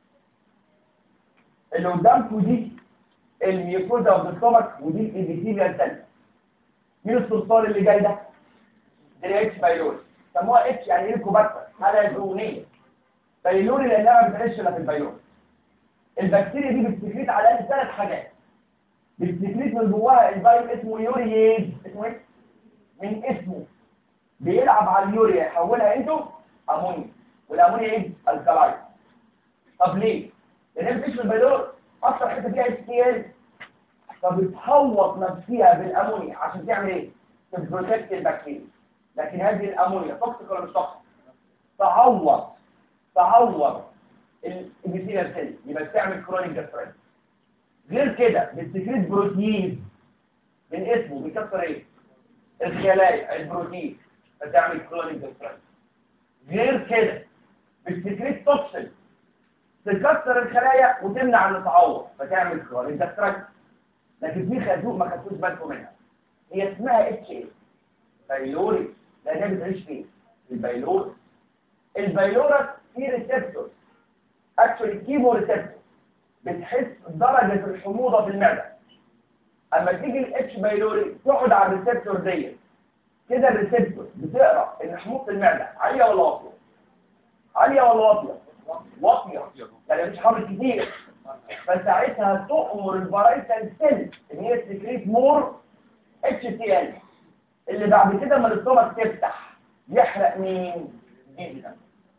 اللي قدامكم دي الميوكوزا اوف الستومك ودي الابيثيليال سيل مين الصرصار اللي جاي ده؟ ده الاتش بايلوري سموها اتش يعني هيليكوباكتر حاله زونيه بايلوري لانها ما بتعيش الا في البايلوري البكتيريا دي بتسكريت على الاقل ثلاث حاجات بتسكريت من جواها الفيروس اسمه يورييز اسمه ايه؟ من اسمه بيلعب على اليوريا يحولها انتو امونيا والامونيا ايه؟ الكلاين طب ليه؟ لان هي بتعيش في البيلور اكتر حته فيها اتش تي ال فبتحوط نفسها بالامونيا عشان تعمل ايه؟ تبروتكت البكتيريا لكن هذه الامونيا توكسيك ولا مش توكسيك؟ تعوض تعوض الابيثيليال سيل يبقى بتعمل كرونيك جاسترايتس غير كده بتسكريت بروتين من اسمه بيكسر ايه؟ الخلايا البروتين فتعمل كرونيك جاسترايتس غير كده بتسكريت توكسين تكسر الخلايا وتمنع ان تتعور فتعمل كرونيك جاسترايتس لكن في خازوق ما خدتوش بالكم منها هي اسمها اتش ايه؟ بايلوري لانها بتعيش فين؟ في البايلوري البايلورس فيه ريسبتور اكشولي كيمو ريسبتور بتحس درجة الحموضة في المعدة اما تيجي الاتش بايلوري تقعد على الريسبتور ديت كده الريسبتور بتقرا ان حموضة المعدة عالية ولا واطية؟ عالية ولا واطية؟ واطية يعني مش حامل كتير فساعتها تؤمر الفرايتال سيل ان هي تسكريت مور اتش تي ال اللي بعد كده ما الاستومك تفتح يحرق مين؟ جدا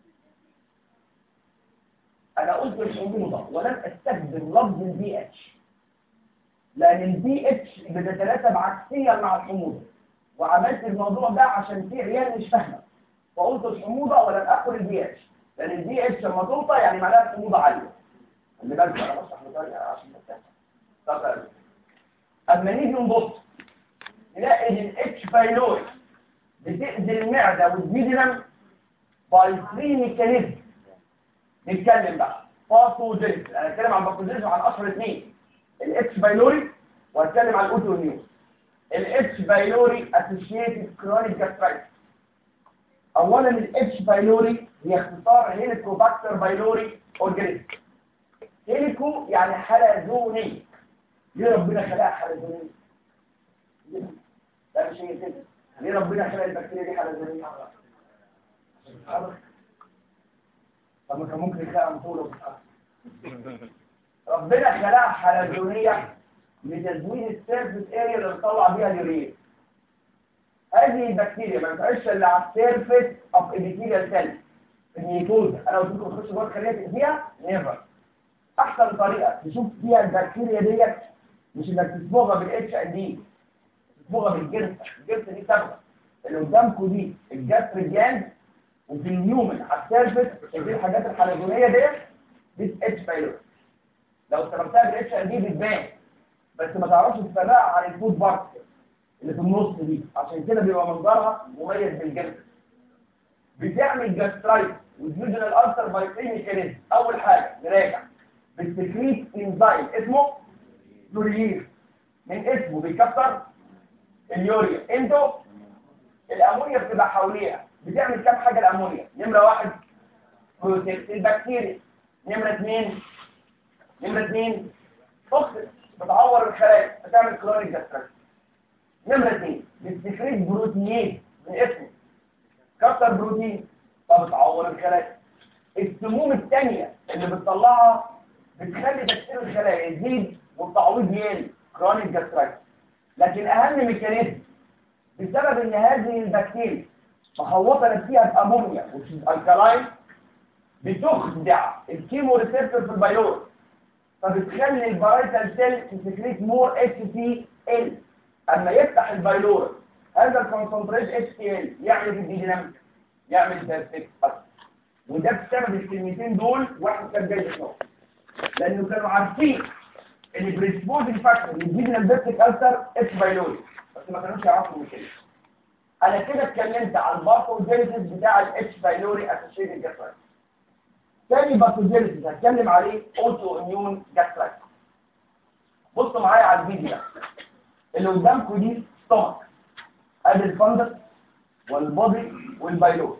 انا قلت الحموضه ولم استخدم لفظ البي اتش لان البي اتش بتتناسب عكسيا مع الحموضه وعملت الموضوع ده عشان في عيال مش فاهمه فقلت الحموضه ولم اقل البي اتش لان البي اتش لما توطى يعني معناها الحموضه عاليه اللي بالك انا بشرح بطريقه عشان تفهم طب اما نيجي نبص نلاقي ان الاتش بايلوري بتأذي المعده والجيدنم باي 3 ميكانيزم نتكلم بقى باثوجينيس انا هتكلم عن باثوجينيس وعن اشهر اثنين الاتش بايلوري وهتكلم عن الاوتو نيوز الاتش بايلوري اسوشيتد كرونيك جاسترايتس اولا الاتش بايلوري هي اختصار هيليكوباكتر بايلوري اورجانيزم هيليكو يعني حلزوني ليه ربنا خلقها حلزونيه لا مش هي كده ليه ربنا خلق البكتيريا دي حلزونيه طب ما كان ممكن يخلقها مطولة ربنا خلقها حلزونية لتزويد السيرفس اريا اللي بتطلع بيها اليورين هذه البكتيريا ما بتعيش الا على السيرفس اوف ابيثيليال سيل الميكوزا انا قلت لكم تخش جوه الخليه تاذيها نيفر احسن طريقه تشوف فيها البكتيريا ديت مش انك تصبغها بالاتش ان دي تصبغها بالجرثه الجرثه دي صبغه اللي قدامكم دي الجاستريك جلاند وفي النيومن على السيرفس دي الحاجات الحلزونيه ديت دي اتش بايلور لو استخدمتها بالاتش ان دي بتبان بس ما تعرفش تفرقها عن الفود بارتكل اللي في النص دي عشان كده بيبقى منظرها مميز بالجلد بتعمل جاسترايت والجوجنال ألسر باي ايه ميكانيزم اول حاجه نراجع بالسكريت انزيم اسمه يوريير من اسمه بيكسر اليوريا انتو الامونيا بتبقى حواليها بتعمل كام حاجه الامونيا نمره واحد بروتكت البكتيريا نمره اثنين نمره اثنين توكسين بتعور الخلايا بتعمل كرونيك جاسترايت نمرة اثنين بتسكريت بروتيين من اسمه كسر بروتين فبتعور الخلايا السموم الثانية اللي بتطلعها بتخلي تكسير الخلايا يزيد والتعويض يقل كرونيك جاسترايت لكن اهم ميكانيزم بسبب ان هذه البكتيريا محوطه نفسها بامونيا which is alkaline بتخدع الكيمو ريسبتور في البايلور فبتخلي البرايتال سيل تسكريت مور اتش سي ال اما يفتح البايلور هذا الكونسنتريت اتش سي ال يعمل في الديناميك يعمل بيرفكت اكتر وده بسبب الكلمتين دول واحد كان جاي يسمعه لانه كانوا عارفين ان بريسبوزنج فاكتور يدينا البيرفكت اكتر اتش بايلوري بس ما كانوش يعرفوا من كده انا كده اتكلمت على الباثوجينيسيس بتاع الاتش بايلوري اسوشيتد جاسترايتس تاني باثوجينيسيس هتكلم عليه اوتو اميون جاسترايتس بصوا معايا على الفيديو ده اللي قدامكم دي ستومك ادي الفندس والبودي والبايلوري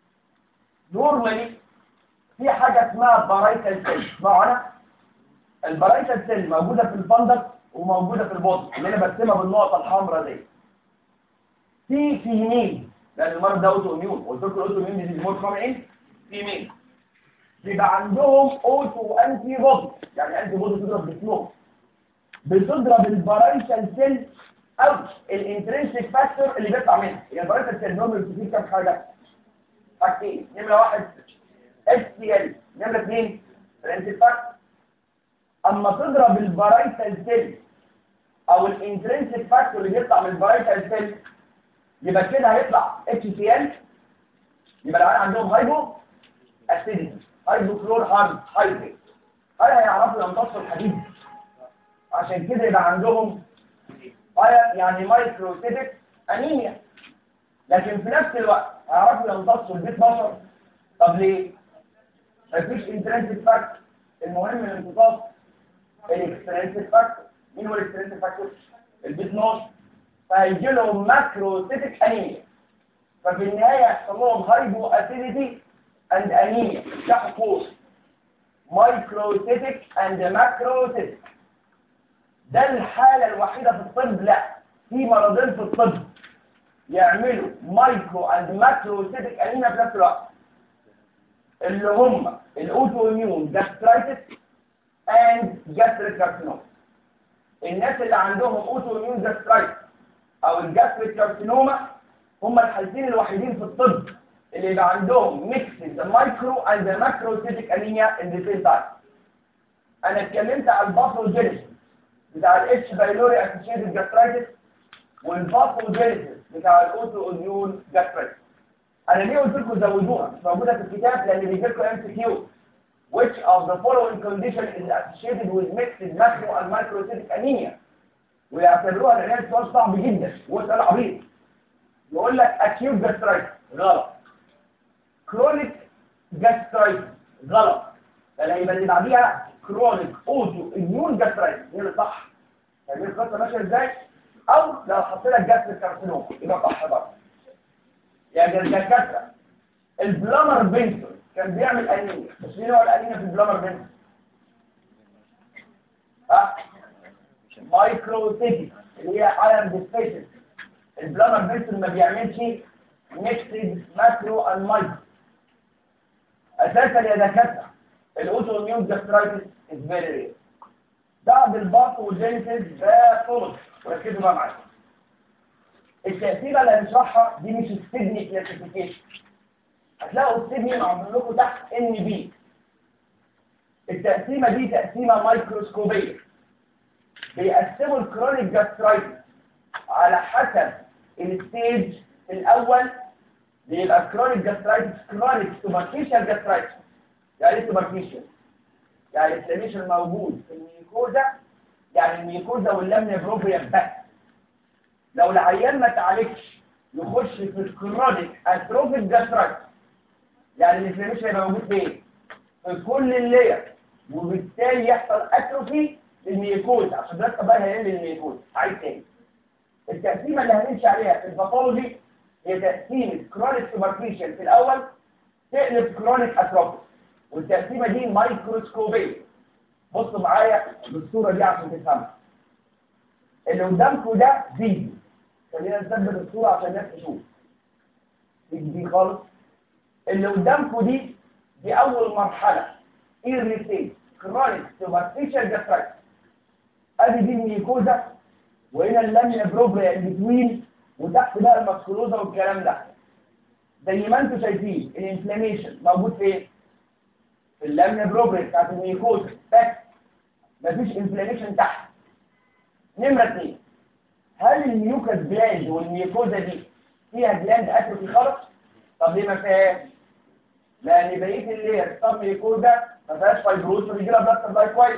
نورمالي في حاجه اسمها بارايتال سيل اسمعوا انا البرايتال سيل موجوده في الفندس وموجوده في البودي اللي انا برسمها بالنقطه الحمراء دي في فيميل لان المرض ده اوتو اميون قلت لكم الاوتو اميون دي مور كومن ايه فيميل بيبقى عندهم اوتو انتي بودي يعني انتي بودي تضرب جسمهم بتضرب البرايتال سيل او الانترنسيك فاكتور اللي بيطلع منها هي البرايتال سيل نورمال فيه كام حاجه حاجتين نمره واحد اتش سي ال نمره اثنين الانترنسيك فاكتور اما تضرب البرايتال سيل او الانترنسيك فاكتور اللي بيطلع من البرايتال سيل يبقى كده هيطلع اتش سي ال يبقى العيال عندهم هايبو اسيديتي هايبو كلور هارد هايبريد هل هيعرفوا يمتصوا الحديد عشان كده يبقى عندهم يعني مايكروسيتك انيميا لكن في نفس الوقت هيعرفوا يمتصوا البيت بشر طب ليه؟ مفيش انترنسيك فاكتور المهم الامتصاص الاكسترنسيك فاكتور مين هو الاكسترنسيك فاكتور؟ البيت 12 فهيجي لهم ماكروسيتك انيميا ففي النهايه يحصل لهم هايبو اسيديتي اند انيميا ده حقوق مايكروسيتك اند ماكروسيتك ده الحاله الوحيده في الطب لا في مرضين في الطب يعملوا مايكرو اند ماكروسيتك انيميا في نفس الوقت اللي هم الاوتو اميون جاسترايتس اند جاستريك كارسينوم الناس اللي عندهم اوتو اميون جاسترايتس او الجاستريك كارسينوما هم الحالتين الوحيدين في الطب اللي يبقى عندهم ميكس مايكرو اند ماكروسيتك انيميا ان ذا سيم تايم انا اتكلمت على الباثوجينيسيس بتاع الاتش بايلوري اسوشيتد جاسترايتس والباثوجينيسيس بتاع الاوتو اميون جاسترايتس انا ليه قلت لكم زودوها مش موجوده في الكتاب لان بيجي لكم ام سي كيو which of the following condition is associated with mixed macro and microcytic anemia ويعتبروها لان سؤال صعب جدا وسؤال عبيط يقول لك acute gastritis غلط chronic gastritis غلط فلا يبقى اللي بعديها chronic auto immune gastritis هي اللي صح فاهمين القصه ماشيه ازاي او لو حطيت لك جاستريك كارسينوما يبقى صح برضه يعني الدكاتره البلامر بنتون كان بيعمل انيميا بس مين هو الانيميا في البلامر بنتون ها مايكروسيتي اللي هي ايرون ديسبيشن البلامر بنتون ما بيعملش ميكسد ماكرو اند مايكرو اساسا يا دكاتره الاوتو اميون جاسترايتس از فيري رير بعد الباثوجينيسيس باثولوجي وركزوا بقى معايا التأثير اللي هنشرحها دي مش السيدني كلاسيفيكيشن هتلاقوا السيدني معمول لكم تحت ان بي التقسيمه دي تقسيمه مايكروسكوبيه بيقسموا الكرونيك جاسترايتس على حسب الستيج الاول بيبقى كرونيك جاسترايتس كرونيك سوبرفيشال جاسترايتس يعني ايه سوبرفيشال يعني الانفلاميشن موجود في الميكوزا يعني الميكوزا واللمن بروبريم بس لو العيان ما تعالجش يخش في الكرونيك اتروفيك جاسترايتس يعني الانفلاميشن هيبقى موجود فين؟ في كل اللير وبالتالي يحصل اتروفي للميكوز عشان ده بقى هيقل الميكوز عايز تاني التقسيمه اللي هنمشي عليها في الباثولوجي هي تقسيمه كرونيك سوبرفيشال في الاول تقلب كرونيك اتروفي والتقسيمه دي مايكروسكوبيه بصوا معايا بالصوره دي عشان تفهمها اللي قدامكم ده فيديو خلينا نثبت الصوره عشان الناس تشوف دي خالص اللي قدامكم دي دي اول مرحله irritate chronic superficial gastritis ادي دي الميكوزا وهنا اللامينا بروبريا ان بتوين وتحت بقى المسكولوزا والكلام ده زي ما انتم شايفين الانفلاميشن موجود فين في اللامنا بروبريك بتاعت الميكوزا بس مفيش انفلاميشن تحت نمره اثنين هل الميوكس جلاند والميكوزا دي فيها جلاند اتروفي خالص طب ليه ما فيهاش لان بقيه اللير طب ميكوزا ما فيهاش فايبروز وبيجي لها بلاستر باي كويس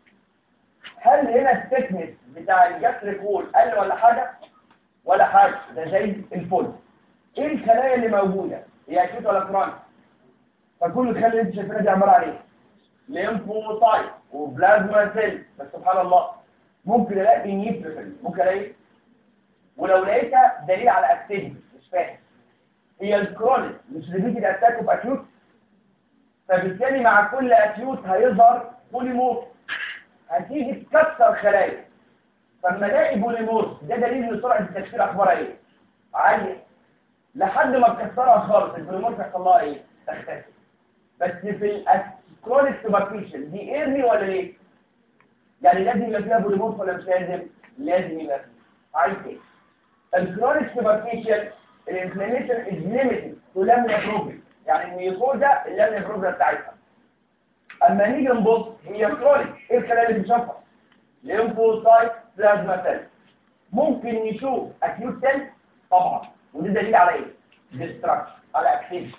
هل هنا الثيكنس بتاع الجاستريك وول قل ولا حاجه ولا حاجه ده زي الفل ايه الخلايا اللي موجوده هي اكيد ولا كرونيك فكل الخلايا اللي انت شايفينها دي عباره عن ايه ليمفوسايت وبلازما سيل بس سبحان الله ممكن الاقي نيوتروفيل ممكن الاقي ولو لقيتها دليل على اكتيفيتي مش فاهم هي الكرونيك مش ريبيتد اتاك اوف اكيوت فبالتالي مع كل اكيوت هيظهر بوليمورف هتيجي تكسر خلايا فلما الاقي بوليمورف ده دليل ان سرعه التكسير اخبارها ايه عاليه لحد ما تكسرها خالص البوليمورف يحصل لها ايه تختفي بس في الكرونيك سوبرفيشن دي ايرلي ولا ليه يعني لازم يبقى فيها بوليمورف ولا مش لازم لازم يبقى فيها عايز ايه الكرونيك سوبرفيشن الانفلاميشن از ليميتد تو لامنا بروبري يعني الميوكوزا اللامنا بروبري بتاعتها اما نيجي نبص هي كرونيك ايه الخلايا اللي بنشوفها ليمفوسايت بلازما سيل ممكن نشوف اكيوت سيل طبعا وده دليل على ايه ديستراكشن على اكتيفيتي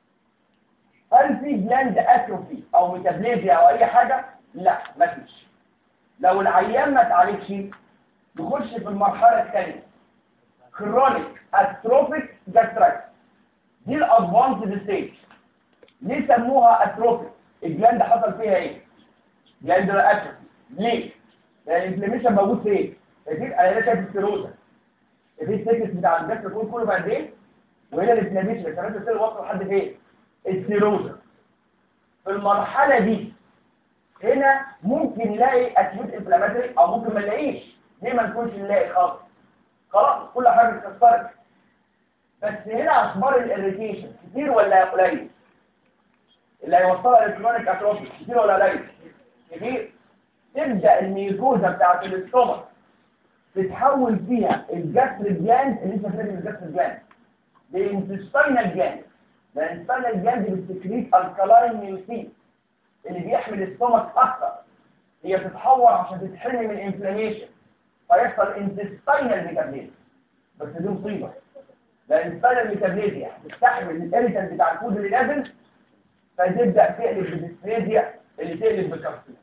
هل في جلاند اتروفي او ميتابليزيا او اي حاجه لا مفيش لو العيان ما اتعالجش نخش في المرحله الثانيه كرونيك اتروفيك جاسترايتس دي الادفانسد ستيج ليه سموها اتروفيك الجلاند حصل فيها ايه جلاند اتروفي ليه لان الانفلاميشن موجود فين اكيد انا هنا شايف السيروزا في السيكس بتاع الجسم كله كله بقد ايه وهنا الانفلاميشن الكلام ده وصل لحد فين السيروزا في المرحله دي هنا ممكن نلاقي اكيوت انفلاماتوري او ممكن ما نلاقيش ليه ما نكونش نلاقي خالص خلاص كل حاجه اتكسرت بس هنا اخبار الاريتيشن كتير ولا قليل اللي هيوصلها للكرونيك اتروفي كتير ولا قليل كتير تبدا الميوكوزا بتاعت الاستومك تتحول فيها الجسر جلاند اللي انت فاكر الجسر جلاند لانتستينال جلاند لان الانتستينال جلاند بتسكريت الكالاين ميوسين اللي بيحمل السtomach اكتر هي بتتحور عشان تتحرم من الانفلاميشن فيحصل انتستينال ميتابليزم بس دي مصيبه لان الانتستينال ميتابليزم بتستحمل الاريتنت بتاع الفود اللي نازل فتبدا تقلب بالديسبليزيا اللي تقلب بالكارسينوم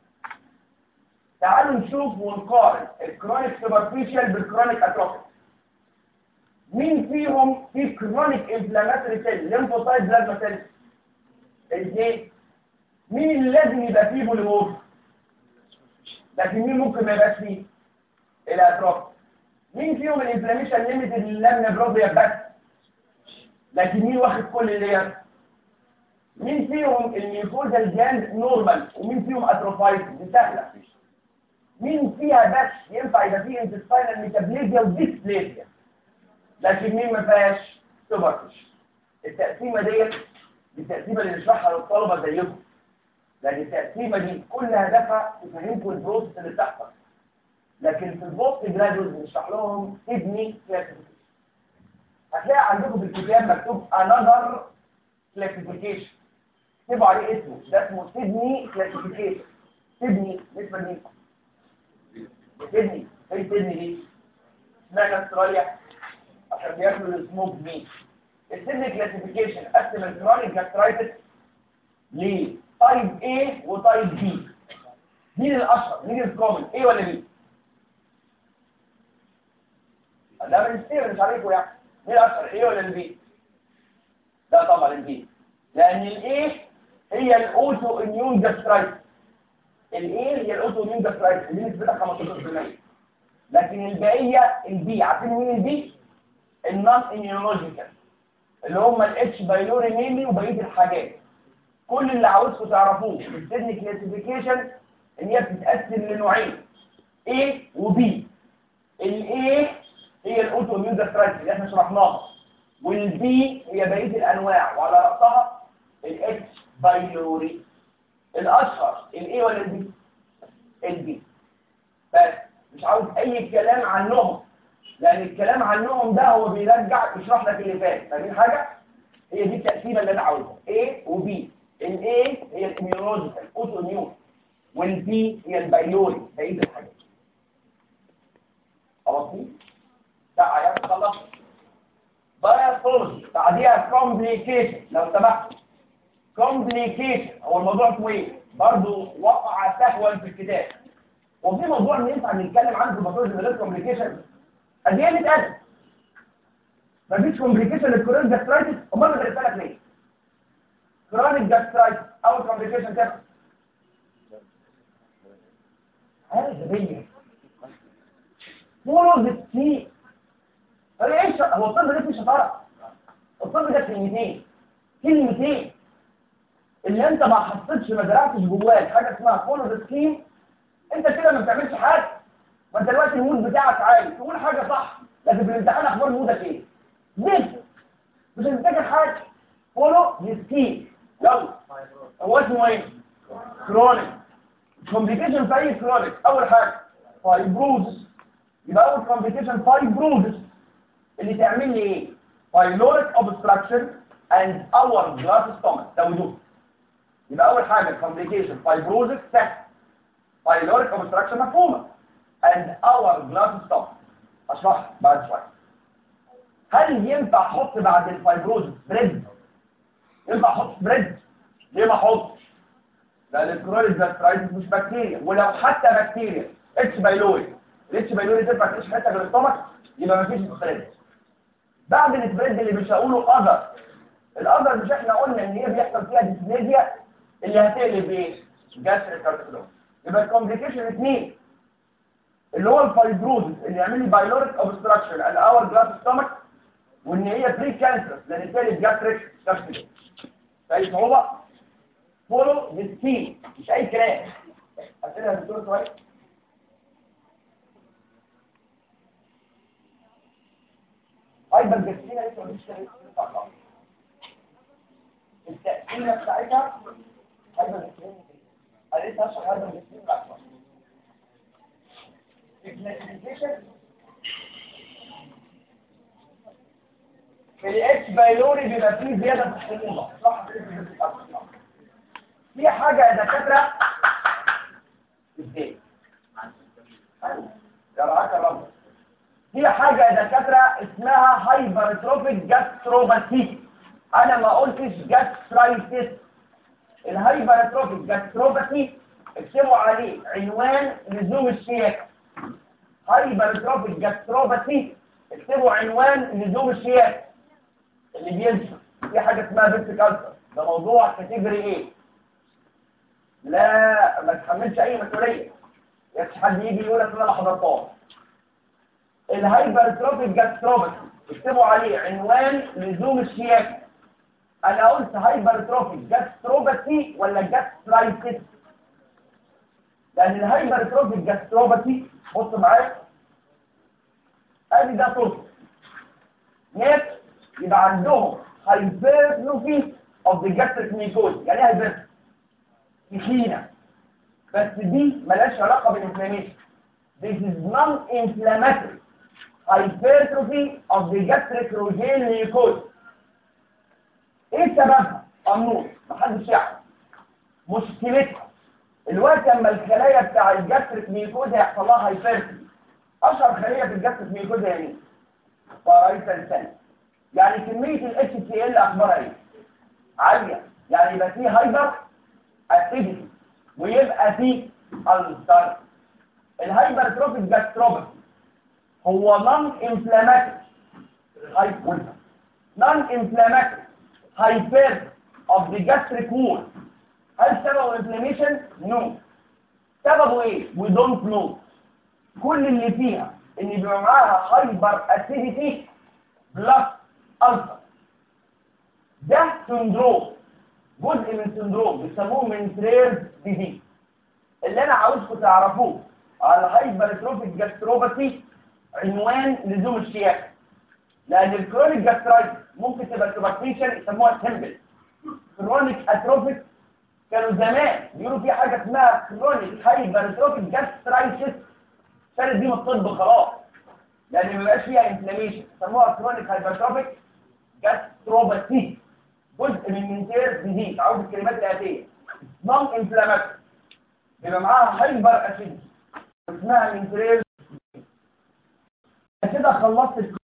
تعالوا نشوف ونقارن الكرونيك سوبرفيشال بالكرونيك اتروفيك مين فيهم في كرونيك انفلاماتوري سيل ليمفوسايت بلازما سيل الاثنين مين اللي لازم يبقى فيه بوليمورف لكن مين ممكن ما يبقاش فيه الاتروفيك مين فيهم الانفلاميشن ليميتد للامنا بروبريا بس لكن مين واخد كل اللير مين فيهم الميوكوزا الجلاند نورمال ومين فيهم اتروفايت دي سهله مين فيها بس ينفع يبقى فيه انتستينال ميتابليزيا وديسبليزيا لكن مين ما فيهاش سوبرفيش التقسيمه ديت دي التقسيمه اللي نشرحها للطلبه زيكم لان التقسيمه دي كل هدفها تفهمكم البروسيس اللي بتحصل لكن في البوست جرادويت بنشرح لهم تبني كلاسيفيكيشن هتلاقي عندكم في الكتاب مكتوب another classification اكتبوا عليه اسمه ده اسمه تبني كلاسيفيكيشن تبني بالنسبه لمين؟ تبني ايه تبني دي؟ اشمعنى استراليا؟ عشان بياكلوا السموك ميت السن كلاسيفيكيشن قسم الكرونيك جاسترايتس ليه تايب A وتايب B مين الاشهر مين الكومن A ولا B ده من السير مش عليكم يعني مين الاشهر A ولا B لا طبعا البي لان الايه هي الاوتو اميون جاسترايتس الايه هي الاوتو اميون جاسترايتس اللي نسبتها 15% لكن البقيه البي عارفين مين البي النون اميونولوجيكال اللي هم الاتش بايلوري مينلي وبقيه الحاجات كل اللي عاوزكم تعرفوه في السن كلاسيفيكيشن ان هي بتتقسم لنوعين A و B ال A هي الاوتو اميون جاسترايتس اللي احنا شرحناها والبي هي بقيه الانواع وعلى راسها الاتش بايلوري الاشهر الاي ولا البي البي بس مش عاوز اي كلام عنهم لان الكلام عنهم ده هو بيرجع يشرح لك اللي فات فاهمين حاجه هي دي التقسيمه اللي انا عاوزها A و B ال A هي الاميونولوجيكال اوتو اميون وال B هي البيولوجي بقيه الحاجات خلاص لا عيال خلص بايوثولوجي بعديها كومبليكيشن لو سمحت كومبليكيشن هو الموضوع اسمه ايه برضه وقع سهوا في الكتاب وفي موضوع ان ينفع نتكلم عنه في الباثولوجي من غير كومبليكيشن قد ايه نتقدم مفيش كومبليكيشن للكورونيك جاسترايتس امال انا بسالك ليه كرونيك جاسترايتس اول كومبليكيشن كده هذا بيه مرض السي هو ايش هو الطب ده مش شطاره الطب ده كلمتين كلمتين اللي انت ما حطيتش ما زرعتش جواك حاجه اسمها فولو ذا سكيم انت كده ما بتعملش حاجه ما انت دلوقتي المود بتاعك عالي تقول حاجه صح لكن في الامتحان اخبار مودك ايه ليه مش هتفتكر حاجه فولو ذا سكيم يلا هو اسمه ايه كرونيك كومبليكيشن في اي كرونيك اول حاجه فايبروز يبقى اول كومبليكيشن فايبروز اللي تعمل لي ايه pyloric obstruction and hourglass stomach ده وجود يبقى اول حاجه complication fibrosis سهل pyloric obstruction مفهومه and hourglass stomach اشرح بعد شويه هل ينفع احط بعد الفايبروزس بريد ينفع احط بريد ليه ما احطش لان الكرونيك جاسترايتس مش بكتيريا ولو حتى بكتيريا اتش بايلوري الاتش بايلوري تنفع تعيش في حته غير السtomach يبقى مفيش بريد بعد السبريد اللي مش هقوله اذر الاذر مش احنا قلنا ان هي بيحصل فيها ديسبليزيا اللي هتقلب ايه جاستريك كارسينوما يبقى الكومبليكيشن اثنين اللي هو الفايبروزس اللي يعمل لي بايلوريك اوبستراكشن الاور جلاس ستومك وان هي بري كانسر لان تقلب جاستريك كارسينوما فاي صعوبه فولو ذا سكيم مش اي كلام اسئله يا دكتور سؤال ايضا جسينا لسه مش التأثير بتاعتها ايضا جسينا انا لسه هشرح ايضا جسينا بعد شويه الكلاسيفيكيشن في الاتش بايلوري بيبقى فيه زياده في الحموضه صح في حاجه يا دكاتره ازاي يا رعاك الرب في حاجة يا دكاترة اسمها هايبرتروفيك جاستروباثي انا ما قلتش جاسترايتس الهايبرتروفيك جاستروباثي اكتبوا عليه عنوان لزوم الشياكة هايبرتروفيك جاستروباثي اكتبوا عنوان لزوم الشياكة اللي بينشف في حاجة اسمها بيت كالسر ده موضوع كاتيجوري ايه لا ما تحملش اي مسؤولية يكش حد يجي يقول لك انا ما حضرتهاش الهايبرتروفيك جاستروباثي اكتبوا عليه عنوان لزوم الشياكة انا قلت هايبرتروفيك جاستروباثي ولا جاسترايتس لان الهايبرتروفيك جاستروباثي بص معايا ادي ده صوت ناس يبقى عندهم هايبرتروفي اوف ذا جاستريك ميكوز يعني ايه هايبرتروفي تخينه بس دي ملهاش علاقه بالانفلاميشن This is non-inflammatory hypertrophy of the gastric rogel mucosa. ايه سببها؟ قانون محدش يعرف. مشكلتها الوقت لما الخلايا بتاع الجاستريك ميكوزا يحصل لها هايبرتروفي. اشهر خليه في الجاستريك ميكوزا يعني ايه؟ فرايتال سيل. يعني كميه الاتش سي ال اخبارها ايه؟ عاليه. يعني يبقى فيه هايبر اسيديتي ويبقى فيه الستر الهايبرتروفيك جاستروباثي هو نون انفلاماتوري هايبر نون انفلاماتوري هايبر اوف ذا جاستريك وول هل سببه انفلاميشن؟ نو سببه ايه؟ وي دونت نو كل اللي فيها ان بيبقى معاها هايبر اسيديتي بلس الفا ده سندروم جزء من سندروم بيسموه منتريرز ديزيز اللي انا عاوزكم تعرفوه على هايبرتروفيك جاستروباثي عنوان لزوم الشياكه لان الكرونيك جاسترايتس ممكن تبقى سوبرفيشن يسموها تمبل كرونيك اتروفيك كانوا زمان بيقولوا في حاجه اسمها كرونيك هايبرتروفيك جاسترايتس صارت دي من الطب خلاص لان ما بقاش فيها انفلاميشن يسموها كرونيك هايبرتروفيك جاستروباثي جزء من منتير ديزيز عاوز الكلمات الاتيه نون انفلاماتوري بيبقى معاها هايبر اسيد اسمها منتير كده خلصت